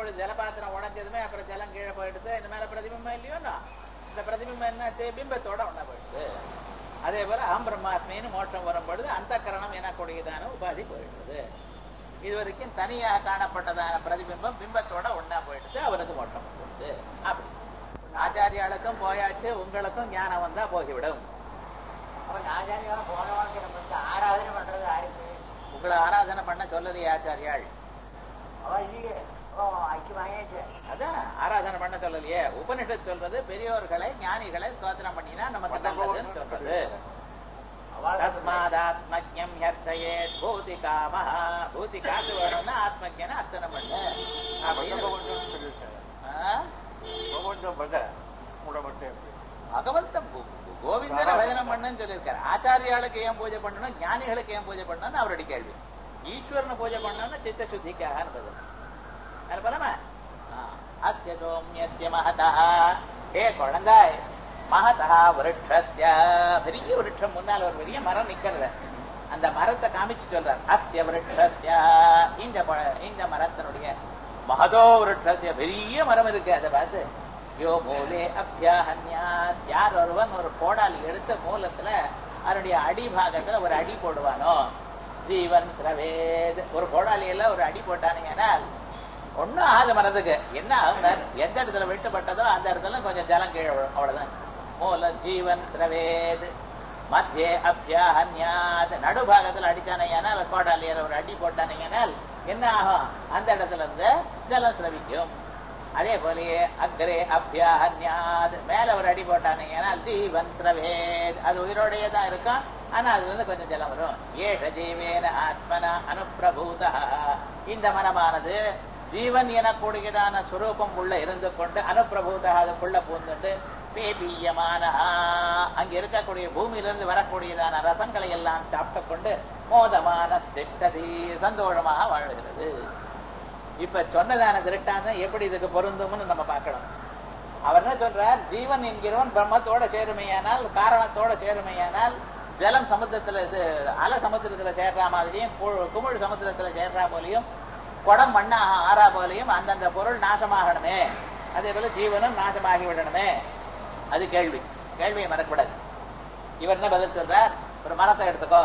எப்பொழுது ஜலபாத்திரம் உடைஞ்சதுமே அப்புறம் ஜலம் கீழே போயிடுது இந்த மேல பிரதிபிம்பம் இல்லையோன்னா இந்த பிரதிபிம்பம் என்னாச்சு பிம்பத்தோட ஒண்ணா போயிடுது அதே போல அகம் பிரம்மாத்மின்னு மோட்சம் வரும்பொழுது அந்த கரணம் எனக்கூடியதான உபாதி போயிடுது இது வரைக்கும் தனியாக காணப்பட்டதான பிரதிபிம்பம் பிம்பத்தோட ஒண்ணா போயிடுது அவனுக்கு மோட்சம் வந்துடுது அப்படி ஆச்சாரியாளுக்கும் போயாச்சு உங்களுக்கும் ஞானம் வந்தா போகிவிடும் அவன் ஆச்சாரியாலும் போன வாழ்க்கை நம்ம வந்து ஆராதனை பண்றது யாருக்கு உங்களை ஆராதனை பண்ண சொல்லலையே ஆச்சாரியாள் அவன் இல்லையே ஓ ஐக்கியமாயாச்சு அதான் ஆராதனை பண்ண சொல்லலையே உபனிஷத் சொல்றது பெரியோர்களை ஞானிகளை ஸ்தோத்திரம் பண்ணினா நமக்கு நல்லதுன்னு சொல்றது தஸ்மாதாத்மஜம் ஹர்த்தயே பூதிகாமஹ பூதி காசு வேணும்னா ஆத்மஜன அர்ச்சனை பண்ணு அப்படின்னு ஆ? பகவந்தம் கோ- கோவிந்தன பஜனம் பண்ணுன்னு சொல்லியிருக்காரு ஆச்சாரியாளுக்கு ஏன் பூஜை பண்ணணும் ஞானிகளுக்கு ஏன் பூஜை பண்ணணும் அவருடைய கேள்வி ஈஸ்வரனை பூஜை பண்ணணும்னு சித்த சுத்திக்காக இருந்தது அது போலாமா அஸ்ய சோமியஸ்ய மகதா ஹே குழந்தாய் மகதா விருட்சஸ்ய பெரிய விருட்சம் முன்னால் ஒரு பெரிய மரம் நிக்கிறது அந்த மரத்தை காமிச்சு சொல்றார் அஸ்ய விருட்சஸ்ய இந்த பழ- இந்த மரத்தினுடைய மகதோ விருட்சஸ்ய பெரிய மரம் இருக்கு அதை பார்த்து யோ மூலே அபியாஹன்யாத் யார் ஒருவன் ஒரு கோடாலி எடுத்த மூலத்துல அதனுடைய அடிபாகத்துல ஒரு அடி போடுவானோ ஜீவன் சிரவேத் ஒரு கோடாலியில ஒரு அடி போட்டானுங்கன்னா ஒண்ணும் ஆகாத மரத்துக்கு என்ன ஆகுனார் எந்த இடத்துல வெட்டுப்பட்டதோ அந்த இடத்துல கொஞ்சம் ஜலம் கீழே விழும் அவ்வளவுதான் மூல ஜீவன் சிரவேத் மத்திய அபியாஹன்யாத் நடுபாகத்துல அடிச்சானையானால் கோடாலியர் ஒரு அடி போட்டானீங்கனால் என்ன ஆகும் அந்த இடத்துல இருந்து ஜலம் சிரவிக்கும் அதே போலயே அக்ரே அபியாஹன்யாத் மேல ஒரு அடி போட்டானீங்கனால் ஜீவன் சிரவேத் அது உயிரோடையே தான் இருக்கும் ஆனா அதுல இருந்து கொஞ்சம் ஜலம் வரும் ஏஷ ஜீவேன ஆத்மனா அனுப்பிரபூதா இந்த மனமானது ஜீவன் எனக்கூடியதான சுரூபம் உள்ள இருந்து கொண்டு அனுப்பிரபூதா அதுக்குள்ள பூந்துண்டு பேபியமான அங்க இருக்கக்கூடிய பூமியிலிருந்து வரக்கூடியதான ரசங்களை எல்லாம் சாப்பிட்டு கொண்டு மோதமான ஸ்திட்டதி சந்தோஷமாக வாழுகிறது இப்ப சொன்னதான திருட்டாந்தம் எப்படி இதுக்கு பொருந்தும்னு நம்ம பார்க்கணும் அவர் என்ன சொல்றார் ஜீவன் என்கிறவன் பிரம்மத்தோட சேருமையானால் காரணத்தோட சேருமையானால் ஜலம் சமுத்திரத்துல இது அல சமுத்திரத்துல சேர்றா மாதிரியும் கு- குமிழ் சமுத்திரத்துல சேர்றா போலையும் குடம் மண்ணா ஆறா போலையும் அந்தந்த பொருள் நாசமாகணுமே அதே போல ஜீவனும் நாசமாகி விடணுமே அது கேள்வி கேள்வியை மறக்கக்கூடாது இவர் என்ன பதில் சொல்றார் ஒரு மரத்தை எடுத்துக்கோ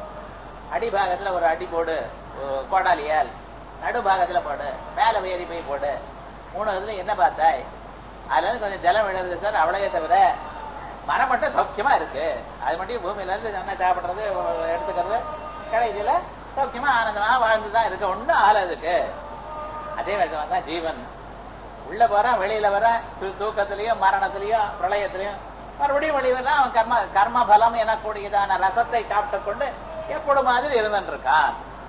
அடிபாகத்துல ஒரு அடி போடு ஒ- கோடாலியால் நடுபாகத்துல போடு மேல ஏறி போய் போடு மூணாவதுல என்ன பார்த்தாய் அதுல இருந்து கொஞ்சம் ஜலம் விழுறது சார் அவ்வளவே தவிர மரம் மட்டும் சௌக்கியமா இருக்கு அது மட்டும் பூமியில இருந்து நல்லா சாப்பிடுறது ஒ- எடுத்துக்கிறது கடைசியில சௌக்கியமா ஆனந்தமா வாழ்ந்துதான் இருக்கு ஒண்ணும் ஆள் அதுக்கு அதே விதமா தான் ஜீவன் உள்ள போறான் வெளியில வரான் தூ- தூக்கத்திலயும் மரணத்திலயும் பிரளயத்திலயும் மறுபடியும் வெளியில அவன் கர்ம கர்ம பலம் எனக்கூடியதான ரசத்தை சாப்பிட்டு கொண்டு எப்பொழுது மாதிரி இருந்துட்டு இருக்கான்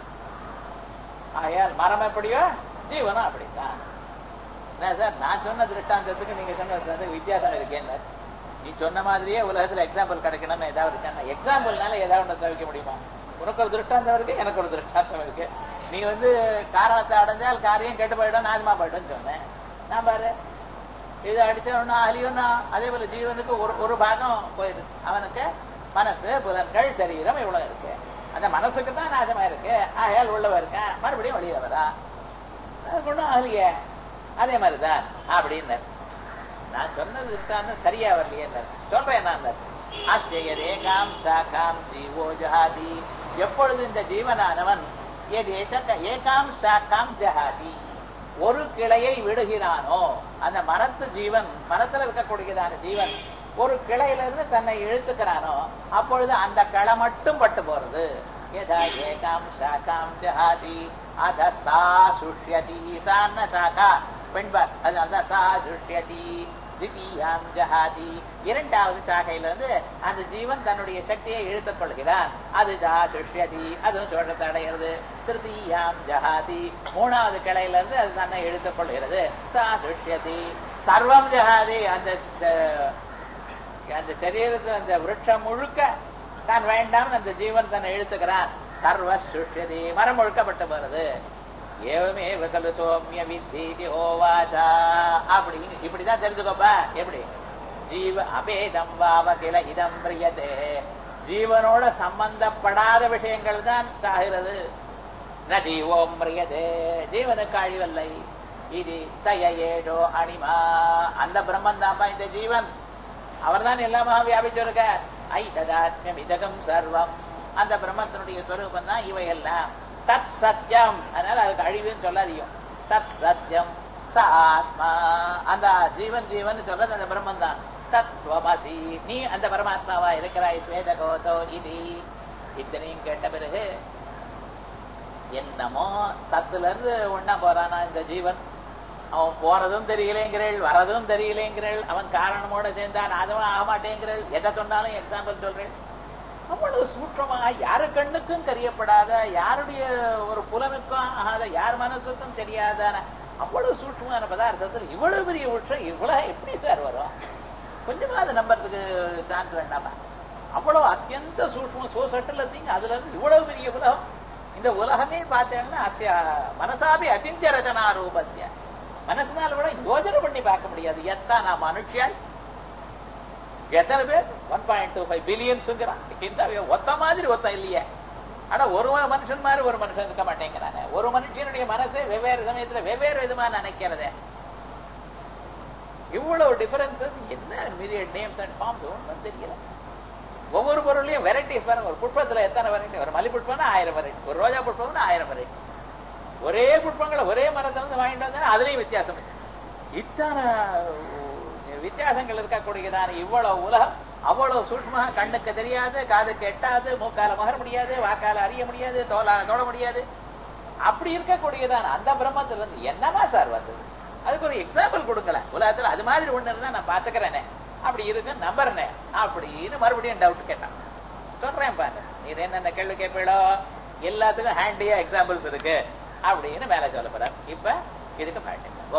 ஆகையால் மரம் எப்படியோ ஜீவனும் அப்படித்தான் என்ன சார் நான் சொன்ன திருஷ்டாந்தத்துக்கு நீங்க சொன்ன திருஷ்டாந்தத்துக்கு வித்தியாசம் இருக்கேன்னு நீ சொன்ன மாதிரியே உலகத்துல எக்ஸாம்பிள் கிடைக்கணும்னு ஏதாவது இருக்காங்க எக்ஸாம்பிள்னால ஏதாவது ஒன்று தவிக்க முடியுமா உனக்கு ஒரு திருஷ்டாந்தம் இருக்கு எனக்கு ஒரு திருஷ்டாந்தம் இருக்கு நீ வந்து காரணத்தை அடைஞ்சால் காரியம் கெட்டு போயிடும் நாசமா போயிடும் சொன்னேன் நான் பாரு இது அடிச்ச ஒன்னும் அழியும்னா அதே போல ஜீவனுக்கு ஒரு ஒரு பாகம் போயிடுது அவனுக்கு மனசு புலன்கள் சரீரம் இவ்வளவு இருக்கு அந்த மனசுக்கு தான் நாசமா இருக்கு ஆகையால் உள்ளவ இருக்கேன் மறுபடியும் வெளியில வரா அதுக்கு ஒண்ணும் ஆகலையே அதே மாதிரிதான் அப்படின்னு நான் சொன்னது இருக்கான்னு சரியா வரலையே சொல்றேன் நான் ஆசிரிய ரேகாம் சாகாம் ஜீவோ ஜஹாதி எப்பொழுது இந்த ஜீவனானவன் எது ஏச்சக்க- ஏகாம் சாக்காம் ஜஹாதி ஒரு கிளையை விடுகிறானோ அந்த மரத்து ஜீவன் மரத்துல இருக்கக்கூடியதான ஜீவன் ஒரு கிளையில இருந்து தன்னை இழுத்துக்கிறானோ அப்பொழுது அந்த கிளை மட்டும் பட்டு போறது யதா ஏகாம் சாக்காம் ஜஹாதி அத சா சுஷ்யதி சான்ன சாக்கா பெண்பார் அது அதான் சா சுஷ்யதி திவியாம் ஜஹாதி இரண்டாவது சாகையிலிருந்து அந்த ஜீவன் தன்னுடைய சக்தியை இழுத்துக் கொள்கிறான் அது ஜா சுஷ்யதி அதுவும் சோழத்தை அடைகிறது திருத்தீயாம் ஜஹாதி மூணாவது கிளையிலிருந்து அது தன்னை இழுத்துக் கொள்கிறது சா சுஷ்யதி சர்வம் ஜஹாதி அந்த அஹ், அந்த சரீரத்தில் அந்த விருட்சம் முழுக்க தான் வேண்டாம் அந்த ஜீவன் தன்னை இழுத்துக்கிறான் சர்வ சுஷ்யதி மரம் முழுக்கப்பட்டு வருது ஏவமே கலு சோமிய வித்தீதி ஓவாதா அப்படி இப்படிதான் தெரிஞ்சுக்கோப்பா எப்படி ஜீவ அபேதம் வாவ கிள இதம் பிரியதே ஜீவனோட சம்பந்தப்படாத விஷயங்கள் தான் சாகிறது ந ஜீவோம் பிரியதே ஜீவனுக்கு அழிவில்லை இது சயேடோ அனிமா அந்த பிரம்மன் தான்ப்பா இந்த ஜீவன் அவர்தான் எல்லாமாக வியாபிச்சிருக்க ஐததாத்மியம் இதகம் சர்வம் அந்த பிரம்மத்தினுடைய ஸ்வரூபம் தான் இவையெல்லாம் தத் சத்தியம் அதனால அதுக்கு அழிவுன்னு சொல்லாதீங்க தத் சத்தியம் ச ஆத்மா அந்த ஜீவன் ஜீவன் சொல்றது அந்த பிரம்மன் தான் தத்துவமசி நீ அந்த பரமாத்மாவா இருக்கிறாய் ஸ்வேதகோதோ இது இத்தனையும் கேட்ட பிறகு என்னமோ சத்துல இருந்து ஒன்னா போறானா இந்த ஜீவன் அவன் போறதும் தெரியலேங்கிறள் வரதும் தெரியலேங்கிறள் அவன் காரணமோட சேர்ந்தான் அதுவும் ஆக மாட்டேங்கிறள் எதை சொன்னாலும் எக்ஸாம்பிள் சொல்றேன் அவ்வளவு சூற்றமாக யாரு கண்ணுக்கும் தெரியப்படாத யாருடைய ஒரு புலனுக்கும் ஆகாத யார் மனசுக்கும் தெரியாத அவ்வளவு சூட்சமான பதார்த்தத்தில் இவ்வளவு பெரிய விஷயம் இவ்வளவு எப்படி சார் வரும் கொஞ்சமா அதை நம்புறதுக்கு சான்ஸ் வேண்டாமா அவ்வளவு அத்தியந்த சூட்சம் சோ சட்டில் திங் அதுல இருந்து இவ்வளவு பெரிய உலகம் இந்த உலகமே பார்த்தேன்னா அஸ்ய மனசாபி அச்சிந்திய ரச்சனா ரூபஸ்ய மனசுனால விட யோஜனை பண்ணி பார்க்க முடியாது எத்தான் நான் மனுஷியால் எத்தனை பேர் ஒன் பாயிண்ட் டூ ஃபைவ் பில்லியன்ஸுங்கிறான் இந்த ஒத்த மாதிரி ஒத்த இல்லையே ஆனா ஒரு மனுஷன் மாதிரி ஒரு மனுஷன் இருக்க மாட்டேங்கிறானே ஒரு மனுஷனுடைய மனசை வெவ்வேறு சமயத்துல வெவ்வேறு விதமா நினைக்கிறதே இவ்வளவு டிஃபரன்சஸ் என்ன மில்லியன் நேம்ஸ் அண்ட் ஃபார்ம்ஸ் ஒன்றும் தெரியல ஒவ்வொரு பொருளையும் வெரைட்டிஸ் பாருங்க ஒரு புஷ்பத்துல எத்தனை வெரைட்டி ஒரு மல்லி புஷ்பம்னா ஆயிரம் வெரைட்டி ஒரு ரோஜா புஷ்பம்னா ஆயிரம் வெரைட்டி ஒரே புஷ்பங்களை ஒரே மரத்துல இருந்து வாங்கிட்டு வந்தா அதுலயும் வித்தியாசம் இருக்கு. இத்தனை வித்தியாசங்கள் இருக்கக்கூடியதான இவ்வளவு உலகம் அவ்வளவு சூட்சமாக கண்ணுக்கு தெரியாது காதுக்கு எட்டாது மூக்கால மகர முடியாது வாக்கால அறிய முடியாது தோலால தொட முடியாது அப்படி இருக்கக்கூடியதான அந்த பிரம்மத்துல இருந்து என்னமா சார் வந்தது அதுக்கு ஒரு எக்ஸாம்பிள் கொடுங்களேன் உலகத்துல அது மாதிரி ஒண்ணு இருந்தா நான் பாத்துக்கிறேனே அப்படி இருக்கு நம்புறேனே அப்படின்னு மறுபடியும் டவுட் கேட்டான் சொல்றேன் பாருங்க நீர் என்னென்ன கேள்வி கேட்பீடோ எல்லாத்துக்கும் ஹேண்டியா எக்ஸாம்பிள்ஸ் இருக்கு அப்படின்னு மேல சொல்ல போறார் இப்ப இதுக்கு பாட்டுங்க ஓ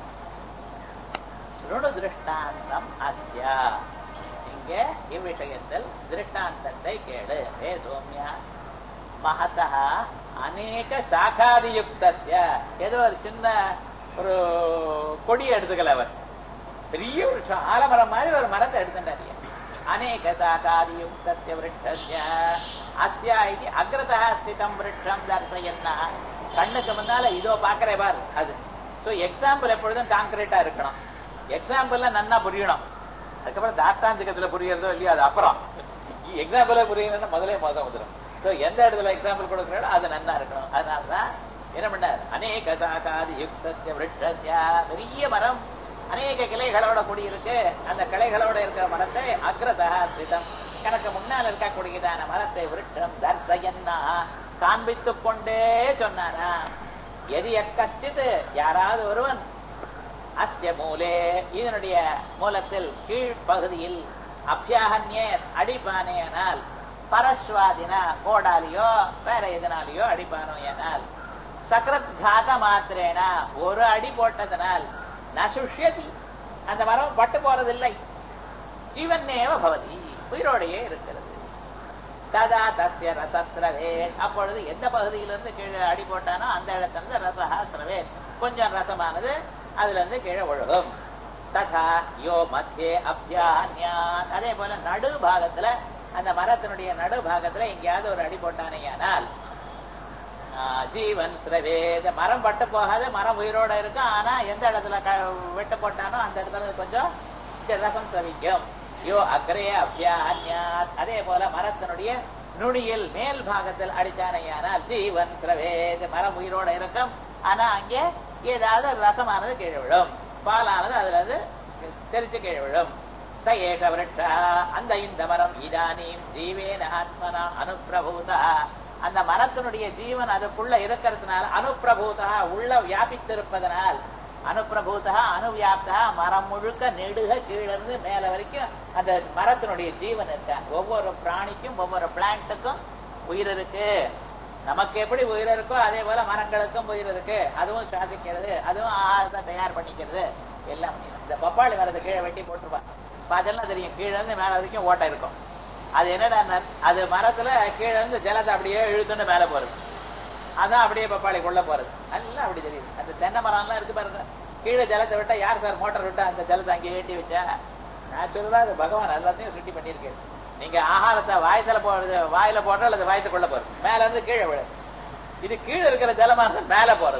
சுருடு திருஷ்டாந்தம் அஸ்யா இங்க இவ்விஷயத்தில் திருஷ்டாந்தத்தை கேடு ஹே சோம்யா மகதா அநேக சாகாதியுக்தஸ்ய ஏதோ ஒரு சின்ன ஒரு கொடியை எடுத்துக்கல அவர் பெரிய விருட்சம் ஆலமரம் மாதிரி ஒரு மரத்தை எடுத்துட்டாரு அநேக சாகாதியுக்தஸ்ய விருட்சஸ்ய அஸ்யா இது அக்ரதா ஸ்திதம் விருட்சம் தர்சயன்னா கண்ணுக்கு முன்னால இதோ பாக்குறே பார் அது சோ எக்ஸாம்பிள் எப்பொழுதும் கான்கிரீட்டா இருக்கணும் எக்ஸாம்பிள்ல நன்னா புரியணும் அதுக்கப்புறம் தாத்தாந்திகத்துல புரியறதோ இல்லையோ அது அப்புறம் எக்ஸாம்பிள புரியணும்னா முதலே மோதம் வந்துடும் சோ எந்த இடத்துல எக்ஸாம்பிள் கொடுக்கறோம் அது நன்னா இருக்கணும் அதனாலதான் என்ன பண்ணார் அநேக சாகாதி யுக்தஸ்ய விருட்சஸ்ய பெரிய மரம் அநேக கிளைகளோட கூடி இருக்கு அந்த கிளைகளோட இருக்கிற மரத்தை அக்ரதா ஸ்திதம் கணக்கு முன்னால் இருக்கக்கூடியதான மரத்தை விருட்சம் தர்சயன்னா காண்பித்துக் கொண்டே சொன்னானா எது கஷ்டித்து யாராவது ஒருவன் அஸ்ய மூலே இதனுடைய மூலத்தில் கீழ்ப்பகுதியில் அபியாகன்யே அடிப்பானேனால் பரஸ்வாதினா கோடாலியோ வேற எதனாலேயோ அடிப்பானோ எனால் சக்கரத் காத மாத்திரேனா ஒரு அடி போட்டதனால் நசுஷ்யதி அந்த மரம் பட்டு போறதில்லை ஜீவன்னேவ பவதி உயிரோடையே இருக்கிறது ததா தஸ்ய ரசஸ்ரவே அப்பொழுது எந்த பகுதியிலிருந்து கீழே அடி போட்டானோ அந்த இடத்திலிருந்து ரசஹா ஸ்ரவே கொஞ்சம் ரசமானது அதுல இருந்து கீழே ஒழுகும் ததா யோ மத்தியே அபியான்யான் அதே போல நடு பாகத்துல அந்த மரத்தினுடைய நடு பாகத்துல எங்கேயாவது ஒரு அடி போட்டானேயானால் ஜீவன் ஸ்ரவேத மரம் பட்டு போகாது மரம் உயிரோட இருக்கும் ஆனா எந்த இடத்துல வெட்டு போட்டானோ அந்த இடத்துல கொஞ்சம் ரசம் ஸ்ரவிக்கும் யோ அக்ரே அபியான்யாத் அதே போல மரத்தினுடைய நுனியில் மேல் பாகத்தில் அடித்தானையானால் ஜீவன் ஸ்ரவேத மரம் உயிரோட இருக்கும் ஆனா அங்கே ஏதாவது ரசமானது கீழே விழும் பாலானது அதுல இருந்து தெரிச்சு கீழே விழும் ச ஏஷ விரட்சா அந்த இந்த மரம் இதானீம் ஜீவேன ஆத்மனா அனுப்பிரபூதா அந்த மரத்தினுடைய ஜீவன் அதுக்குள்ள இருக்கிறதுனால அனுப்பிரபூதா உள்ள வியாபித்திருப்பதனால் அனுப்பிரபூதா அனுவியாப்தா மரம் முழுக்க நெடுக கீழிருந்து மேல வரைக்கும் அந்த மரத்தினுடைய ஜீவன் இருக்க ஒவ்வொரு பிராணிக்கும் ஒவ்வொரு பிளான்ட்டுக்கும் உயிர் இருக்கு நமக்கு எப்படி உயிர் இருக்கோ அதே போல மரங்களுக்கும் உயிர் இருக்கு அதுவும் சுவாசிக்கிறது அதுவும் ஆகாரத்தை தயார் பண்ணிக்கிறது எல்லாம் இந்த பப்பாளி மரத்தை கீழே வெட்டி போட்டுருவா பார்த்தெல்லாம் தெரியும் கீழே இருந்து மேல வரைக்கும் ஓட்டை இருக்கும் அது என்னடா அது மரத்துல கீழே இருந்து ஜலத்தை அப்படியே இழுத்துன்னு மேல போறது அதான் அப்படியே பப்பாளி கொள்ள போறது எல்லாம் அப்படி தெரியுது அந்த தென்னை மரம் எல்லாம் இருக்கு பாருங்க கீழே ஜலத்தை விட்டா யார் சார் மோட்டர் விட்டா அந்த ஜலத்தை அங்கே ஏட்டி வச்சா நேச்சுரலா அது பகவான் எல்லாத்தையும் சுட்டி பண்ணிருக்கு நீங்க ஆகாரத்தை வாயத்துல போடுறது வாயில போடுற அல்லது வாயத்தை கொள்ள போறது மேல இருந்து கீழே விழுது இது கீழே இருக்கிற ஜலமா இருந்தா மேல போறது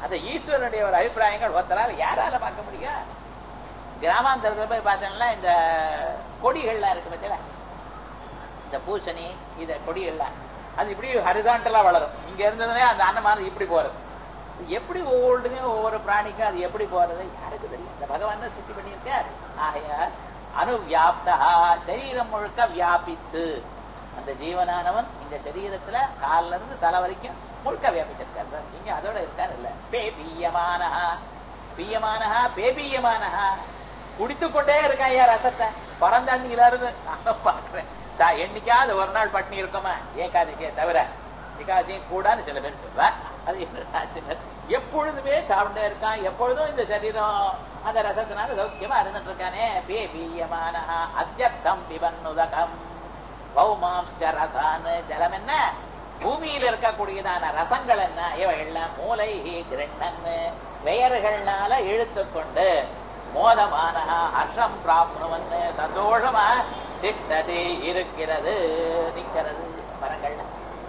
அந்த ஈஸ்வரனுடைய ஒரு அபிப்பிராயங்கள் ஒருத்தரால் யாரால பார்க்க முடியும் கிராமாந்தரத்துல போய் பார்த்தோம்னா இந்த கொடிகள்லாம் இருக்கு பத்தில இந்த பூசணி இந்த கொடிகள்லாம் அது இப்படி ஹரிசாண்டலா வளரும் இங்க இருந்ததுனே அந்த அன்னமானது இப்படி போறது எப்படி ஒவ்வொன்றுக்கும் ஒவ்வொரு பிராணிக்கும் அது எப்படி போறது யாருக்கு தெரியும் இந்த பகவான் தான் சுத்தி பண்ணியிருக்கார் ஆகையால் அனுவியாப்தா சரீரம் முழுக்க வியாபித்து அந்த ஜீவனானவன் இந்த சரீரத்துல கால்ல இருந்து தலை வரைக்கும் முழுக்க வியாபிச்சிருக்கார் நீங்க அதோட இருக்கார் இல்ல பே பீயமானஹா பீயமானஹா பேபீயமானஹா குடித்து கொண்டே இருக்கான் ஐயா ரசத்தை பறந்தாண்டியில இருந்து நான் பாக்குறேன் சா- என்னைக்காவது ஒரு நாள் பட்னி இருக்கோமா ஏகாதசியை தவிர ஏகாதசியும் கூடான்னு சில பேர் சொல்றா அது என்னடா சிலர் எப்பொழுதுமே சாப்பிட்டே இருக்கான் எப்பொழுதும் இந்த சரீரம் அந்த ரசத்தினால சௌக்கியமா இருந்துட்டு இருக்கானே பே பீயமானஹா அத்தியர்த்தம் பிபன்னுதகம் பௌமாம்ச ரசான்னு ஜலம் என்ன பூமியில இருக்கக்கூடியதான ரசங்கள் என்ன இவைகள்லாம் மூளை கிரண்ணன்னு பெயர்கள்னால இழுத்து கொண்டு மோதமான ஹர்ஷம் பிராப்னுவன்னு சந்தோஷமா திட்டது இருக்கிறது நிக்கிறது மரங்கள்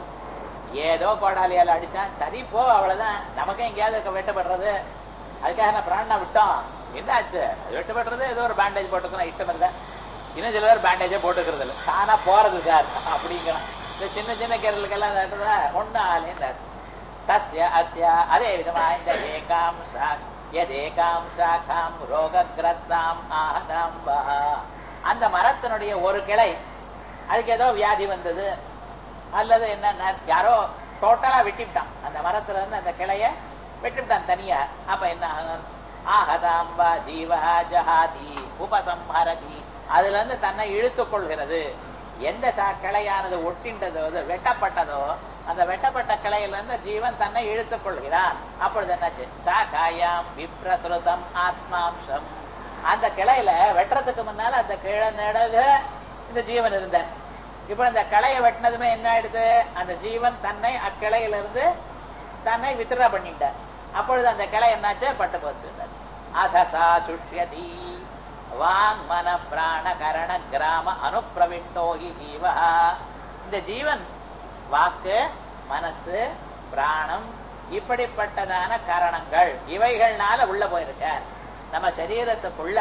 ஏதோ கோடாலியால அடிச்சான் சரி போ அவ்வளவுதான் நமக்கு எங்கேயாவது இருக்க வெட்டப்படுறது அதுக்காக நான் பிராணனை விட்டோம் என்னாச்சு அது வெட்டப்படுறது ஏதோ ஒரு பேண்டேஜ் போட்டுக்கணும் இஷ்டம் இருந்தா இன்னும் சில பேர் பேண்டேஜே போட்டுக்கிறது இல்லை தானா போறது சார் அப்படிங்கிறான் இந்த சின்ன சின்ன கேரளுக்கெல்லாம் நட்டுறதா ஒண்ணு ஆலேன்றார் தஸ்ய அஸ்ய அதே விதமா இந்த ஏகாம் சா எதேகாம் சாகாம் ரோககிரஸ்தாம் ஆஹதாம் வா. அந்த மரத்தினுடைய ஒரு கிளை அதுக்கு ஏதோ வியாதி வந்தது அல்லது என்ன யாரோ டோட்டலா வெட்டிவிட்டான் அந்த மரத்துல இருந்து அந்த கிளைய வெட்டிவிட்டான் தனியா அப்ப என்ன ஆகும்? ஆஹதாம் வா ஜீவா ஜஹாதி உபசம்ஹரதி அதுல இருந்து தன்னை இழுத்துக் கொள்கிறது எந்த சா- கிளையானது ஒட்டின்றதோ அது வெட்டப்பட்டதோ அந்த வெட்டப்பட்ட கிளையில இருந்து ஜீவன் தன்னை இழுத்துக் கொள்கிறான் அப்பொழுது என்னாச்சு சாகாயாம் விப்ரசுருதம் ஆத்மாம்சம் அந்த கிளையில வெட்டுறதுக்கு முன்னால அந்த கிளை நடுக இந்த ஜீவன் இருந்தார் இப்ப இந்த கிளையை வெட்டினதுமே என்ன ஆயிடுது அந்த ஜீவன் தன்னை அக்கிளையிலிருந்து தன்னை வித்ரா பண்ணிட்டார் அப்பொழுது அந்த கிளை என்னாச்சு பட்டு போச்சு அதசா சுஷ்யதி வாங் மன பிராண கரண கிராம அனுப்பிரவிஷ்டோ ஹி ஜீவா இந்த ஜீவன் வாக்கு மனசு பிராணம் இப்படிப்பட்டதான காரணங்கள் இவைகள்னால உள்ள போயிருக்கார் நம்ம சரீரத்துக்குள்ள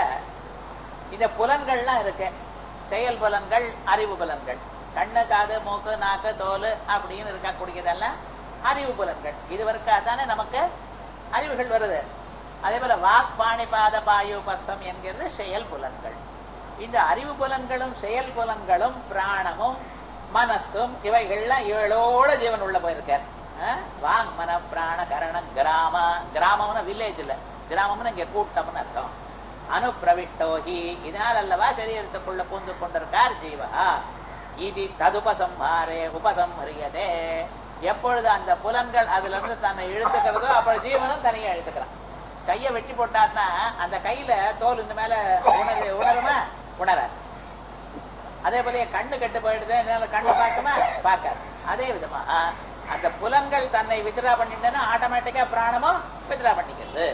இந்த புலன்கள்லாம் இருக்கு செயல் புலன்கள் அறிவு புலன்கள் கண்ணு காது மூக்கு நாக்கு தோல் அப்படின்னு இருக்கக்கூடியதெல்லாம் அறிவு புலன்கள் இது வரைக்காதானே நமக்கு அறிவுகள் வருது அதே போல வாக் பாணி பாத பாயு பஸ்தம் என்கிறது செயல் புலன்கள் இந்த அறிவு புலன்களும் செயல் புலன்களும் பிராணமும் மனசும் இவைகள்லாம் இவளோட ஜீவன் உள்ள போயிருக்கார் அஹ்? வாங் மன பிராண கரண கிராம கிராமம்னா வில்லேஜ் இல்ல கிராமம்னு இங்க கூட்டம்னு அர்த்தம் அனுப்பிரவிட்டோஹி இதனால் அல்லவா சரீரத்துக்குள்ள பூந்து கொண்டிருக்கார் ஜீவா இது ததுபசம்ஹாரே உபசம்ஹரியதே எப்பொழுது அந்த புலன்கள் அதுல இருந்து தன்னை இழுத்துக்கிறதோ அப்பொழுது ஜீவனும் தனியா இழுத்துக்கிறான் கையை வெட்டி போட்டான்னா அந்த கையில தோல் இந்த மேல உணரு உணருமா உணராது அதே போல கண்ணு கெட்டு போயிடுது என்னால கண்ணு பார்க்குமா பார்க்காது அதே விதமா அந்த புலன்கள் தன்னை வித்ரா பண்ணிட்டேன்னா ஆட்டோமேட்டிக்கா பிராணமும் வித்ரா பண்ணிக்கிறது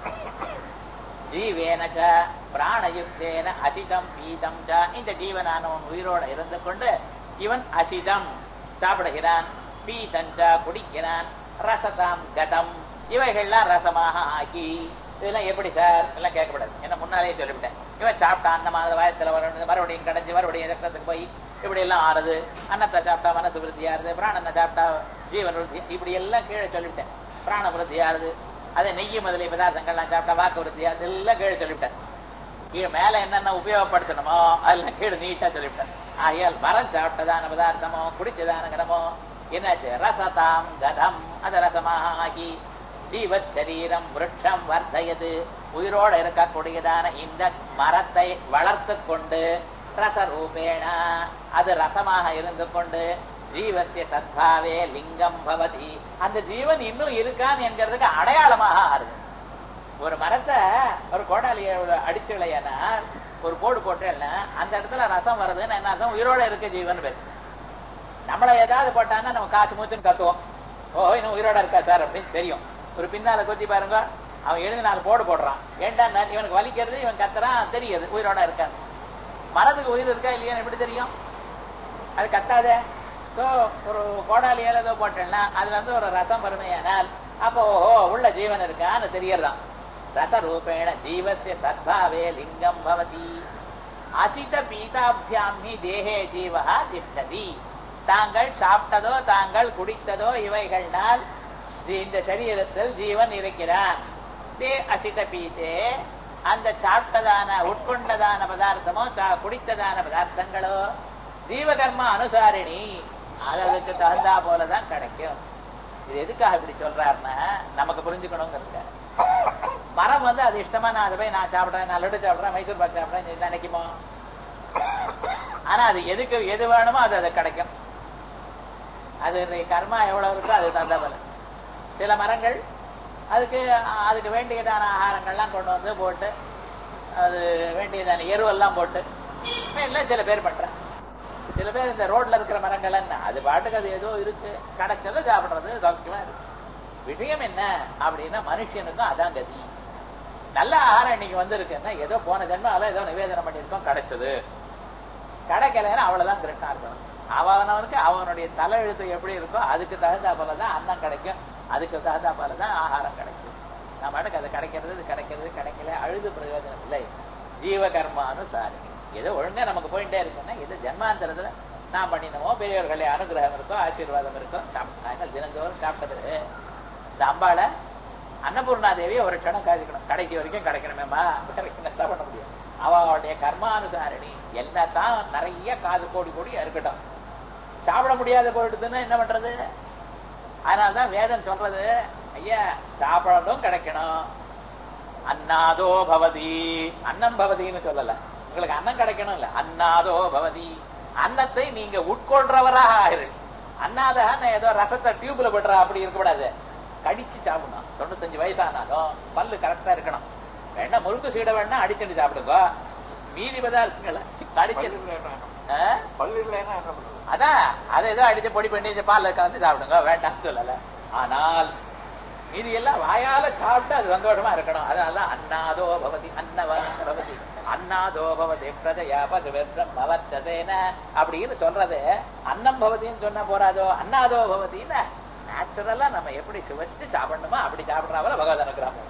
ஜீவேனக பிராணயுக்தேன அசிதம் பீதம் ச இந்த ஜீவனானவன் உயிரோட இருந்து கொண்டு இவன் அசிதம் சாப்பிடுகிறான் பீதஞ்ச குடிக்கிறான் ரசதாம் கதம் இவைகள்லாம் ரசமாக ஆக்கி இதெல்லாம் எப்படி சார் எல்லாம் கேட்கக்கூடாது என்ன முன்னாலே சொல்லிவிட்டேன் இவன் சாப்பிட்டான் அந்த மாதிரி வயத்துல வரணும் மறுபடியும் கடைஞ்சு மறுபடியும் ரத்தத்துக்கு போய் இப்படி எல்லாம் ஆறுது அன்னத்தை சாப்பிட்டா மனசு விருத்தி ஆறுது பிராணத்தை சாப்பிட்டா ஜீவன் விருத்தி இப்படி எல்லாம் கீழே சொல்லிவிட்டேன் பிராண விருத்தி ஆறுது அதே நெய்யி முதலிய பதார்த்தங்கள்லாம் சாப்பிட்டா வாக்கு விருத்தி ஆறுது எல்லாம் கீழே சொல்லிவிட்டேன் கீழே மேல என்னென்ன உபயோகப்படுத்தணுமோ அதெல்லாம் கீழே நீட்டா சொல்லிவிட்டேன் ஆகையால் மரம் சாப்பிட்டதான பதார்த்தமோ குடிச்சதான கனமோ என்னாச்சு ரசதாம் கதம் அது ரசமாக ஆகி ஜீவத் சரீரம் விருட்சம் வர்த்தயது உயிரோட இருக்கக்கூடியதான இந்த மரத்தை வளர்த்து கொண்டு ரசரூபேண அது ரசமாக இருந்து கொண்டு ஜீவசிய சத்பாவே லிங்கம் பவதி அந்த ஜீவன் இன்னும் இருக்கான் என்கிறதுக்கு அடையாளமாக ஆறுது ஒரு மரத்தை ஒரு கோடாலிய அடிச்சு விளையானா ஒரு போடு போட்டேன்னா அந்த இடத்துல ரசம் வருதுன்னு என்ன அர்த்தம் உயிரோட இருக்க ஜீவன் பேர் நம்மள ஏதாவது போட்டான்னா நம்ம காசு மூச்சுன்னு கத்துவோம் ஓ இன்னும் உயிரோட இருக்கா சார் அப்படின்னு தெரியும் ஒரு பின்னால கொத்தி பாருங்க அவன் எழுந்து நாலு போடு போடுறான் ஏண்டா இவனுக்கு வலிக்கிறது இவன் கத்துறான் தெரியுது உயிரோட இருக்கான் மரத்துக்கு உயிர் இருக்கா இல்லையான்னு எப்படி தெரியும் அது கத்தாதே ஸோ ஒரு கோடாலி ஏதோ போட்டேன்னா அதுல இருந்து ஒரு ரசம் வறுமையானால் அப்போ ஓஹோ உள்ள ஜீவன் இருக்கான்னு தெரியறதாம் ரசரூபேண ஜீவசிய சத்பாவே லிங்கம் பவதி அசித பீதாபியாம் ஹி தேகே ஜீவஹா திஷ்டதி தாங்கள் சாப்பிட்டதோ தாங்கள் குடித்ததோ இவைகள்னால் இந்த சரீரத்தில் ஜீவன் இருக்கிறான் தே அசித பீத்தே அந்த சாப்பிட்டதான உட்கொண்டதான பதார்த்தமோ சா- குடித்ததான பதார்த்தங்களோ ஜீவகர்ம அனுசாரிணி அது அதுக்கு தகுந்தா போலதான் கிடைக்கும் இது எதுக்காக இப்படி சொல்றாருன்னா நமக்கு புரிஞ்சுக்கணுங்கிறதுக்கு மரம் வந்து அது இஷ்டமா நான் அதை போய் நான் சாப்பிடுறேன் நான் லட்டு சாப்பிடுறேன் மைசூர் பாக் சாப்பிடுறேன் இது நினைக்குமோ ஆனா அது எதுக்கு எது வேணுமோ அது அது கிடைக்கும் அது கர்மா எவ்வளவு இருக்கோ அது தகுந்த போல சில மரங்கள் அதுக்கு அதுக்கு வேண்டியதான ஆகாரங்கள்லாம் கொண்டு வந்து போட்டு அது வேண்டியதான எருவெல்லாம் போட்டு எல்லாம் சில பேர் பண்றேன் சில பேர் இந்த ரோட்ல இருக்கிற மரங்கள் என்ன அது பாட்டுக்கு அது ஏதோ இருக்கு கிடைச்சதை சாப்பிடுறது சௌக்கியமா இருக்கு விஷயம் என்ன அப்படின்னா மனுஷனுக்கும் அதான் கதி நல்ல ஆகாரம் இன்னைக்கு வந்திருக்குன்னா ஏதோ போன ஜென்மால ஏதோ நிவேதனம் பண்ணியிருக்கோம் கிடைச்சது கிடைக்கலன்னா அவ்வளவுதான் கிருஷ்ணா இருக்கணும் அவனவனுக்கு அவனுடைய தலை எழுத்து எப்படி இருக்கோ அதுக்கு தகுந்தா போலதான் அன்னம் கிடைக்கும் அதுக்கு தகுந்தா போலதான் ஆகாரம் கிடைக்கும் நம்ம பாட்டுக்கு அது கிடைக்கிறது இது கிடைக்கிறது கிடைக்கல அழுது பிரயோஜனம் இல்லை ஜீவகர்மானுசாரிணி ஏதோ ஒழுங்கா நமக்கு போயிட்டே இருக்குன்னா இது ஜென்மாந்தரத்துல நான் பண்ணினமோ பெரியவர்களே அனுகிரகம் இருக்கோ ஆசீர்வாதம் இருக்கோ சாப்பிட்டாங்க தினந்தோறும் சாப்பிட்டது இந்த அம்பாளை அன்னபூர்ணா தேவியை ஒரு க்ஷணம் காதிக்கணும் கடைசி வரைக்கும் கிடைக்கணுமேமா வேற என்னத்தான் பண்ண முடியும் அவளுடைய கர்மானுசாரணி என்னத்தான் நிறைய காது கோடி கோடி இருக்கட்டும் சாப்பிட முடியாத போயிடுதுன்னு என்ன பண்றது அதனாலதான் வேதம் சொல்றது ஐயா சாப்பிடணும் கிடைக்கணும் அன்னாதோ பவதி அன்னம் பவதின்னு சொல்லல உங்களுக்கு அன்னம் கிடைக்கணும் இல்ல அன்னாதோ பவதி அன்னத்தை நீங்க உட்கொள்றவராக ஆயிரு அன்னாதான் ஏதோ ரசத்தை டியூப்ல போடுறா அப்படி இருக்கக்கூடாது கடிச்சு சாப்பிடணும் தொண்ணூத்தஞ்சு வயசானாலும் பல்லு கரெக்டா இருக்கணும் வேணா முறுக்கு சீட வேணா அடிச்சுட்டு சாப்பிடுங்க மீதி பதார்த்தங்களை அடிச்சு ஆ? பல்லு இல்லைன்னா என்ன பண்றது அதான் அதை ஏதோ அடிச்சு பொடி பண்ணி இந்த பால்ல கலந்து சாப்பிடுங்க வேண்டாம்னு சொல்லல ஆனால் மீதி எல்லாம் வாயால சாப்பிட்டு அது சந்தோஷமா இருக்கணும் அதனாலதான் அன்னாதோ பவதி அன்னவன் பவதி அன்னாதோ பவதி பிரஜயா பகவத்ததேன அப்படின்னு சொல்றது அன்னம் பவதின்னு சொன்னா போறாதோ அன்னாதோ பவதின்னு நேச்சுரலா நம்ம எப்படி சுவைச்சு சாப்பிடணுமோ அப்படி சாப்பிடுறாவல பகவத் அனுகிரகம்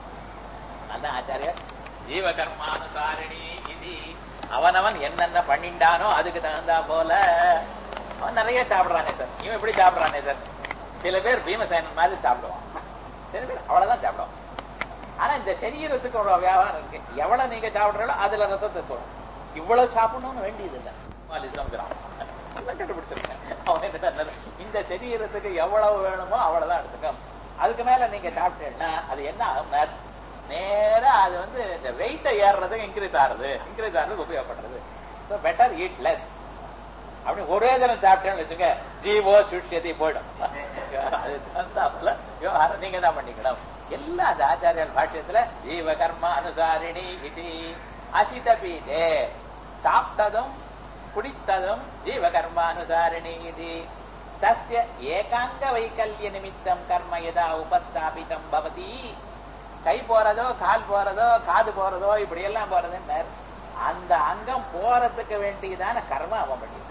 அதான் ஆச்சாரியர் ஜீவகர்மானுசாரிணி இது அவனவன் என்னென்ன பண்ணிண்டானோ அதுக்கு தகுந்தா போல அவன் நிறைய சாப்பிடுறானே சார் இவன் எப்படி சாப்பிடுறானே சார் சில பேர் பீமசேனன் மாதிரி சாப்பிடுவான் சில பேர் அவ்வளவுதான் சாப்பிடுவான் ஆனா இந்த சரீரத்துக்கு ஒரு வியாபாரம் இருக்கு எவ்வளவு நீங்க சாப்பிடுறீங்களோ அதுல ரசத்தை போடும் இவ்வளவு சாப்பிடணும்னு வேண்டியது இல்லை மாலிசம்ங்கிறான் எல்லாம் கண்டுபிடிச்சிருக்கேன் அவன் என்ன சொன்னாரு, இந்த சரீரத்துக்கு எவ்வளவு வேணுமோ அவ்வளவுதான் எடுத்துக்கும் அதுக்கு மேல நீங்க சாப்பிட்டீங்கன்னா அது என்ன ஆகும் நேரா அது வந்து இந்த வெயிட்ட ஏறுறதுக்கு இன்க்ரீஸ் ஆகுது இன்க்ரீஸ் ஆகுறதுக்கு உபயோகப்படுறது ஸோ பெட்டர் ஈட் லெஸ் அப்படி ஒரே தினம் சாப்பிட்டேன்னு வச்சுங்க ஜீவோ சுஷ்யதி போயிடும் அது தகுந்தாப்புல விவகாரம் நீங்க தான் பண்ணிக்கணும் எல்லா அந்த ஆச்சாரியர் பாஷ்யத்துல ஜீவ கர்ம அனுசாரிணி இது அசித பீடே சாப்பிட்டதும் குடித்ததும் ஜீவ கர்மானுசாரிணி இது தஸ்ய ஏகாங்க வைக்கல்ய நிமித்தம் கர்ம யதா உபஸ்தாபிதம் பவதி கை போறதோ கால் போறதோ காது போறதோ இப்படி எல்லாம் போறதுன்னு அந்த அங்கம் போறதுக்கு வேண்டியதான கர்ம அவன் பண்ணிட்டான்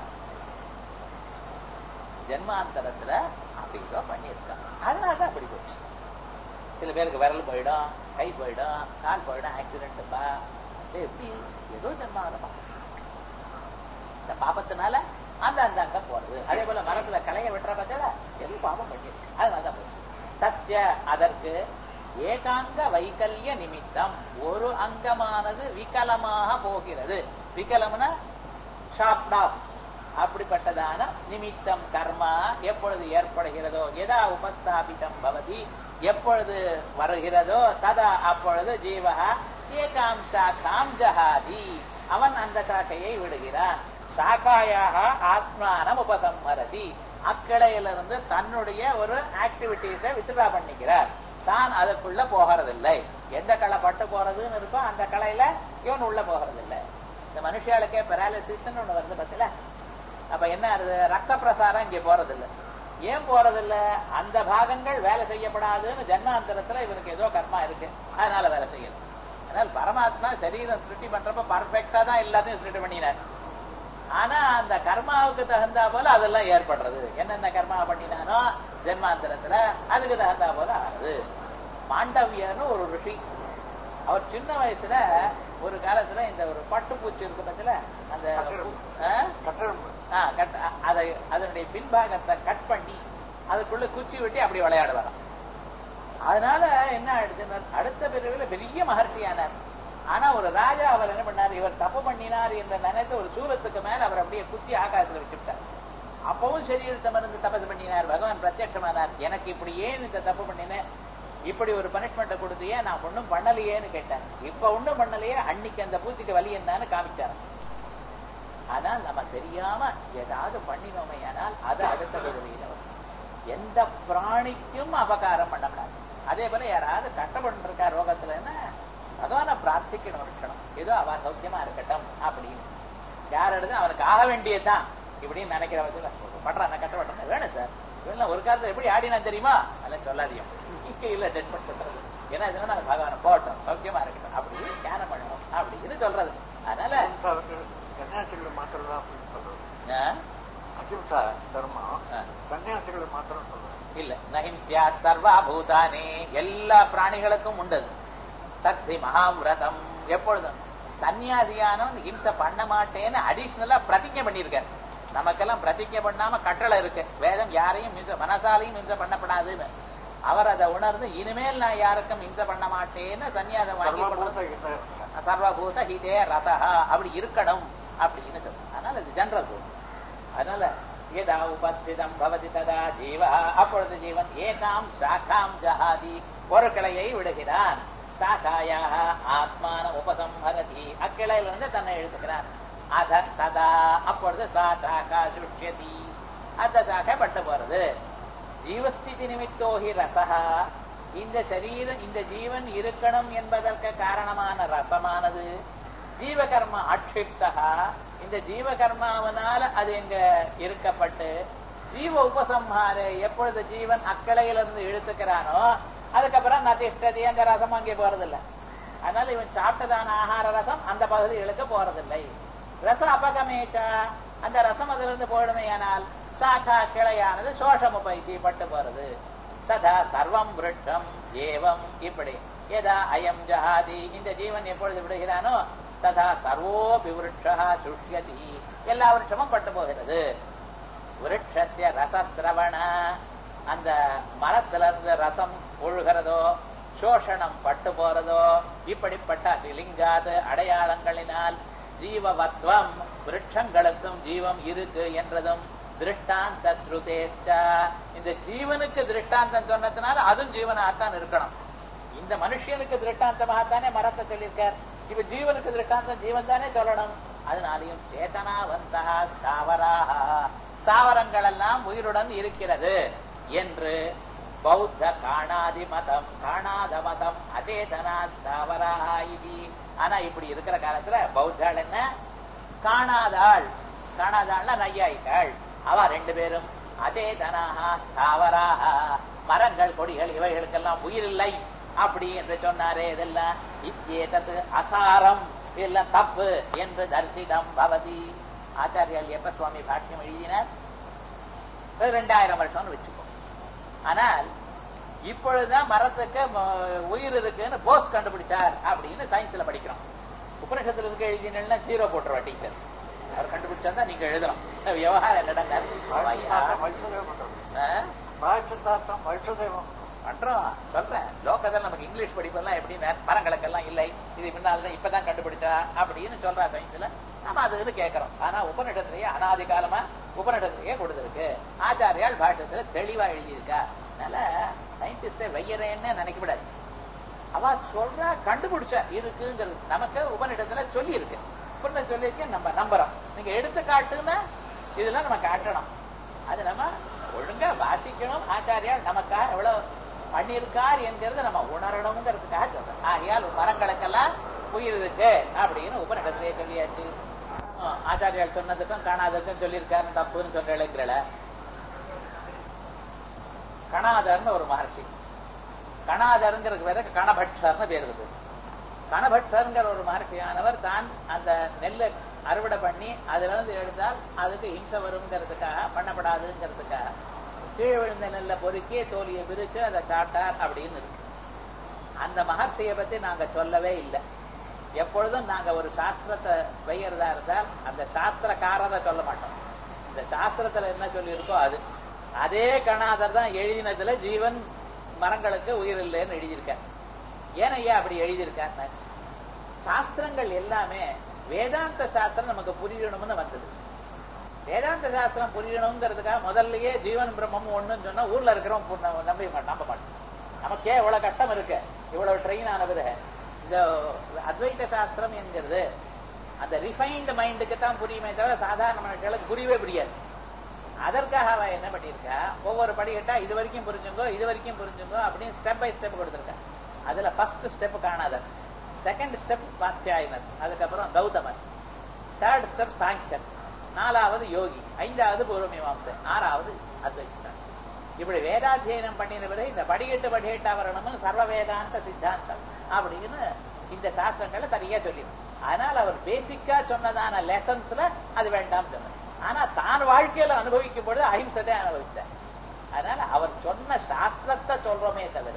ஜென்மாந்தரத்துல அப்படி ஏதோ பண்ணியிருக்கான் அதனாலதான் அப்படி போச்சு சில பேருக்கு விரல் போயிடும் கை போயிடும் கால் போயிடும் ஆக்சிடென்ட்ப்பா எப்படி ஏதோ ஜென்மாந்தரமா இந்த பாபத்தினால அந்த அந்த அங்கம் போறது அதே போல மரத்துல களைய வெட்டுற பார்த்தா எதுவும் பாபம் பண்ணிருக்கு அதனாலதான் போச்சு தஸ்ய அதற்கு ஏகாங்க வைக்கல்ய நிமித்தம் ஒரு அங்கமானது விகலமாக போகிறது விகலம்னா ஷாப்ட் ஆஃப் அப்படிப்பட்டதான நிமித்தம் கர்மா எப்பொழுது ஏற்படுகிறதோ எதா உபஸ்தாபிதம் பவதி எப்பொழுது வருகிறதோ ததா அப்பொழுது ஜீவகா ஏகாம் சாக்காம் ஜஹாதி அவன் அந்த சாக்கையை விடுகிறான் சாக்காயாக ஆத்மானம் உபசம்ஹரதி அக்கிளையிலிருந்து தன்னுடைய ஒரு ஆக்டிவிட்டிஸை வித்ரா பண்ணிக்கிறார் தான் அதுக்குள்ள போகிறதில்லை எந்த களை பட்டு போறதுன்னு இருக்கோ அந்த கலையில இவன் உள்ள போகிறதில்லை இந்த மனுஷாளுக்கே பெராலிசிஸ் ஒண்ணு வருது பத்தில அப்ப என்ன ஆகுது ரத்த பிரசாரம் இங்க போறதில்லை ஏன் போறதில்ல அந்த பாகங்கள் வேலை செய்யப்படாதுன்னு ஜன்மாந்தரத்துல இவனுக்கு ஏதோ கர்மா இருக்கு அதனால வேலை செய்யல அதனால பரமாத்மா சரீரம் சிருஷ்டி பண்றப்ப பர்ஃபெக்டா தான் எல்லாத்தையும் சிருஷ்டி பண்ணினார் ஆனா அந்த கர்மாவுக்கு தகுந்தா போல அதெல்லாம் ஏற்படுறது என்னென்ன கர்மா பண்ணினானோ ஜென்மாந்திரத்துல அதுக்கு தகுந்தா போல ஆகுது மாண்டவியர்னு ஒரு ரிஷி அவர் சின்ன வயசுல ஒரு காலத்துல இந்த ஒரு பட்டுப்பூச்சி இருக்கு பத்தில அந்த ஆ? கட்டடம் ஆ, கட் அதை அதனுடைய பின்பாகத்தை கட் பண்ணி அதுக்குள்ள குச்சி வெட்டி அப்படி விளையாடுவாராம் அதனால என்ன ஆயிடுச்சுன்னா அடுத்த பிரிவுல பெரிய மகர்ஷியானார் ஆனா ஒரு ராஜா அவர் என்ன பண்ணார் இவர் தப்பு பண்ணினார் என்ற நினைத்து ஒரு சூரத்துக்கு மேல அவர் அப்படியே குத்தி ஆகாயத்துல வச்சுட்டார் அப்பவும் சரீரத்தை மருந்து தபசு பண்ணினார் பகவான் பிரத்யட்சமானார் எனக்கு இப்படி ஏன் இந்த தப்பு பண்ணினேன் இப்படி ஒரு பனிஷ்மெண்ட்டை கொடுத்தியே நான் ஒண்ணும் பண்ணலையேன்னு கேட்டேன் இப்ப ஒண்ணும் பண்ணலையே அன்னைக்கு அந்த பூச்சிக்கு வலி என்னன்னு காமிச்சார் ஆனால் நம்ம தெரியாம ஏதாவது பண்ணினோமே ஆனால் அது அடுத்த பிறவியில வரும் எந்த பிராணிக்கும் அபகாரம் பண்ணக்கூடாது அதே போல யாராவது கஷ்டப்பட்டு ரோகத்துலன்னா பகவானை பிரார்த்திக்கணும் ஒரு க்ஷணம் ஏதோ அவ சௌக்கியமா இருக்கட்டும் அப்படின்னு யார் எடுத்து அவனுக்கு ஆக வேண்டியதுதான் இப்படின்னு நினைக்கிற வச்சுல பண்றான் கஷ்டப்பட்டேன் வேணும் சார் இவெல்லாம் ஒரு காலத்துல எப்படி ஆடினா தெரியுமா அதெல்லாம் சொல்லாதீங்க இங்க இல்ல டெட் பண்றது ஏன்னா இதுனா நாங்க பகவானை போட்டோம் சௌக்கியமா இருக்கட்டும் அப்படின்னு தியானம் பண்ணணும் அப்படின்னு சொல்றது அதனால அஹிம்சாவுக்கு சன்னியாசிகளை மாத்திரம் தான் அப்படின்னு சொல்றது ஆ, அஹிம்சா தர்மம் ஆ. சன்னியாசிகளை மாத்திரம் சொல்றது இல்ல நஹிம்சியாத் சர்வா பூதானி எல்லா பிராணிகளுக்கும் உண்டது சக்தி மகாவிரதம் எப்பொழுதும் சன்னியாசியானவன் ஹிம்சை பண்ண மாட்டேன்னு அடிஷனலா பிரதிஜை பண்ணியிருக்கார் நமக்கெல்லாம் பிரதிஜை பண்ணாம கட்டளை இருக்கு வேதம் யாரையும் ஹிம்சை மனசாலையும் ஹிம்சை பண்ணப்படாதுன்னு அவர் அதை உணர்ந்து இனிமேல் நான் யாருக்கும் ஹிம்சை பண்ண மாட்டேன்னு சன்னியாசம் வாங்கி கொண்டு சர்வபூத ஹிதா சர்வபூத ஹிதே ரதஹ அப்படி இருக்கணும் அப்படின்னு சொல்றோம் அதனால இது ஜெனரல் ரூல் அதனால எதா உபஸ்திதம் பவதி ததா ஜீவ அப்பொழுது ஜீவன் ஏகாம் சாக்காம் ஜஹாதி ஒரு கிளையை விடுகிறான் சாக்காயாக ஆத்மான உபசம்ஹரதி அக்கிளையிலிருந்து தன்னை எழுதுகிறான் அத ததா அப்பொழுது சா சாக்கா சுஷ்யதி அந்த சாக்கை பட்டு போறது ஜீவஸ்திதி நிமித்தோஹி ரசஹா இந்த சரீரம் இந்த ஜீவன் இருக்கணும் என்பதற்கு காரணமான ரசமானது ஜீவகர்ம ஆட்சிப்தா இந்த ஜீவகர்மாவனால அது எங்க இருக்கப்பட்டு ஜீவ உபசம்ஹார எப்பொழுது ஜீவன் அக்களையிலிருந்து இழுத்துக்கிறானோ அதுக்கப்புறம் நதிஷ்டதி அந்த ரசம் அங்கே போறதில்லை அதனால இவன் சாப்பிட்டதான ஆகார ரசம் அந்த பகுதிகளுக்கு போறதில்லை ரச அபகமேச்சா அந்த ரசம் அதிலிருந்து போயிடுமையானால் சாக்கா கிளையானது சோஷம பைத்தி பட்டு போறது ததா சர்வம் விருட்சம் ஏவம் இப்படி எதா அயம் ஜஹாதி இந்த ஜீவன் எப்பொழுது விடுகிறானோ ததா சர்வோபி விருட்சா சுஷ்யதி எல்லா விருட்சமும் பட்டு போகிறது விருட்சஸ்ய ரசசிரவண அந்த மரத்துல இருந்து ரசம் ஒழுகிறதோ சோஷணம் பட்டு போறதோ இப்படிப்பட்ட சிலிங்காது அடையாளங்களினால் ஜீவவத்வம் விருட்சங்களுக்கும் ஜீவம் இருக்கு என்றதும் திருஷ்டாந்த ஸ்ருதேஷ்டா இந்த ஜீவனுக்கு திருஷ்டாந்தம் சொன்னதுனால அதுவும் ஜீவனாகத்தான் இருக்கணும் இந்த மனுஷனுக்கு திருஷ்டாந்தமாகத்தானே மரத்தை சொல்லியிருக்கார் இப்ப ஜீவனுக்கு திருஷ்டாந்தம் ஜீவன் தானே சொல்லணும் அதனாலையும் சேதனாவந்தா ஸ்தாவராக ஸ்தாவரங்கள் எல்லாம் உயிருடன் இருக்கிறது என்று பௌத்த காணாதி மதம் காணாத மதம் அச்சேதனா ஸ்தாவராக இது ஆனா இப்படி இருக்கிற காலத்துல பௌத்தாள் என்ன காணாதாள் காணாதாள்னா நையாயிட்டாள் அவ ரெண்டு பேரும் அச்சேதனாக ஸ்தாவராக மரங்கள் கொடிகள் இவைகளுக்கெல்லாம் உயிர் இல்லை அப்படி என்று சொன்னாரே இதெல்லாம் இத்தேதது அசாரம் இதெல்லாம் தப்பு என்று தரிசிதம் பவதி ஆச்சாரியால் எப்ப சுவாமி பாட்டியம் எழுதினார் ஒரு ரெண்டாயிரம் வருஷம்னு வச்சுக்கோ ஆனால் இப்பொழுதுதான் மரத்துக்கு ம- உயிர் இருக்குன்னு போஸ் கண்டுபிடிச்சார் அப்படின்னு சயின்ஸ்ல படிக்கிறோம் உபநிஷத்துல இருக்க எழுதினா ஜீரோ போட்டுருவா டீச்சர் அவர் கண்டுபிடிச்சா நீங்க எழுதலாம் விவகாரம் என்னடா வைஷ்ணதேவம் பண்றது ஆ? பாய்ச்சத்தார்த்தம் வைஷ்ணதேவம் பண்றோம் சொல்றேன் லோகத்தில் நமக்கு இங்கிலீஷ் படிப்பெல்லாம் எப்படி மரங்களுக்கெல்லாம் இல்லை இது முன்னால்தான் இப்பதான் கண்டுபிடிச்சா அப்படின்னு சொல்றா சயின்ஸ்ல நாம அதுன்னு கேட்கிறோம் ஆனா உபநிடத்திலேயே அனாதி காலமா உபநிடத்திலேயே கொடுத்திருக்கு ஆச்சாரியால் பாஷ்யத்துல தெளிவா எழுதியிருக்கா அதனால சயின்டிஸ்ட வெய்யறேன்னு நினைக்கக்கூடாது அவ சொல்றா கண்டுபிடிச்சா இருக்குங்கிறது நமக்கு உபநிடத்துல சொல்லி இருக்கு உபநிட சொல்லியிருக்கு நம்ம நம்புறோம் நீங்க எடுத்து காட்டுன்னா இதெல்லாம் நம்ம காட்டணும் அது நம்ம ஒழுங்கா வாசிக்கணும் ஆச்சாரியால் நமக்காக எவ்வளவு பண்ணியிருக்கார் என்கிறது நம்ம உணரணுங்கிறதுக்காக சொல்றேன் ஆகையால் மரங்களுக்கெல்லாம் உயிர் இருக்கு அப்படின்னு உபநிடத்திலே சொல்லியாச்சு ஆ, ஆச்சாரியால் சொன்னதுக்கும் காணாததுக்கும் சொல்லியிருக்காருன்னு தப்புன்னு சொல்றேங்கிறல கணாதர்னு ஒரு மகர்ஷி கணாதருங்கிறது வேற கணபட்சர்னு பேர் இருக்கு கணபட்சர்ங்கிற ஒரு மகர்ஷியானவர் தான் அந்த நெல்லை அறுவடை பண்ணி அதுல இருந்து எடுத்தால் அதுக்கு இம்சை வருங்கிறதுக்காக பண்ணப்படாதுங்கிறதுக்காக கீழே விழுந்த நெல்ல பொறுக்கி தோலியை பிரிச்சு அதை சாப்பிட்டார் அப்படின்னு இருக்கு அந்த மகர்ஷியை பத்தி நாங்க சொல்லவே இல்லை எப்பொழுதும் நாங்க ஒரு சாஸ்திரத்தை வைக்கிறதா இருந்தால் அந்த சாஸ்திரக்காரரை சொல்ல மாட்டோம் இந்த சாஸ்திரத்துல என்ன சொல்லியிருக்கோ அது அதே கணாதர் தான் எழுதினதுல ஜீவன் மரங்களுக்கு உயிர் இல்லைன்னு எழுதியிருக்கார் ஏன் ஐயா அப்படி எழுதியிருக்காருன்னு சாஸ்திரங்கள் எல்லாமே வேதாந்த சாஸ்திரம் நமக்கு புரியணும்னு வந்தது வேதாந்த சாஸ்திரம் புரியணுங்கிறதுக்காக முதல்லயே ஜீவன் பிரம்மம் ஒண்ணுன்னு சொன்னா ஊர்ல இருக்கிறவன் பு- நம்ப மாட்டான் நம்ப மாட்டான் நமக்கே இவ்வளவு கஷ்டம் இருக்கு இவ்வளவு ட்ரெயின் ஆனது இந்த அத்வைத சாஸ்திரம் என்கிறது அந்த ரிஃபைன்டு மைண்டுக்கு தான் புரியுமே தவிர சாதாரண மனுஷர்களுக்கு புரியவே புரியாது அதற்காக அவ என்ன பண்ணியிருக்கா ஒவ்வொரு படிக்கட்டா இது வரைக்கும் புரிஞ்சுங்கோ இது வரைக்கும் புரிஞ்சுங்கோ அப்படின்னு ஸ்டெப் பை ஸ்டெப் கொடுத்திருக்கா அதுல ஃபர்ஸ்ட் ஸ்டெப் காணாதர் செகண்ட் ஸ்டெப் வாத்யாயனர் அதுக்கப்புறம் கௌதமர் தேர்ட் ஸ்டெப் சாங்கியன் நாலாவது யோகி ஐந்தாவது பூர்வமீமாம்சை ஆறாவது அத்வைத்தம் இப்படி வேதாத்தியனம் பண்ணின பிறகு இந்த படிக்கட்டு படிக்கட்டா வரணும்னு சர்வ வேதாந்த சித்தாந்தம் அப்படின்னு இந்த சாஸ்திரங்களை தனியா சொல்லிடும் அதனால அவர் பேசிக்கா சொன்னதான லெசன்ஸ்ல அது வேண்டாம் சொன்னார் ஆனா தான் வாழ்க்கையில அனுபவிக்கும் பொழுது அஹிம்சத்தை அனுபவித்தார் அதனால அவர் சொன்ன சாஸ்திரத்தை சொல்றோமே தவிர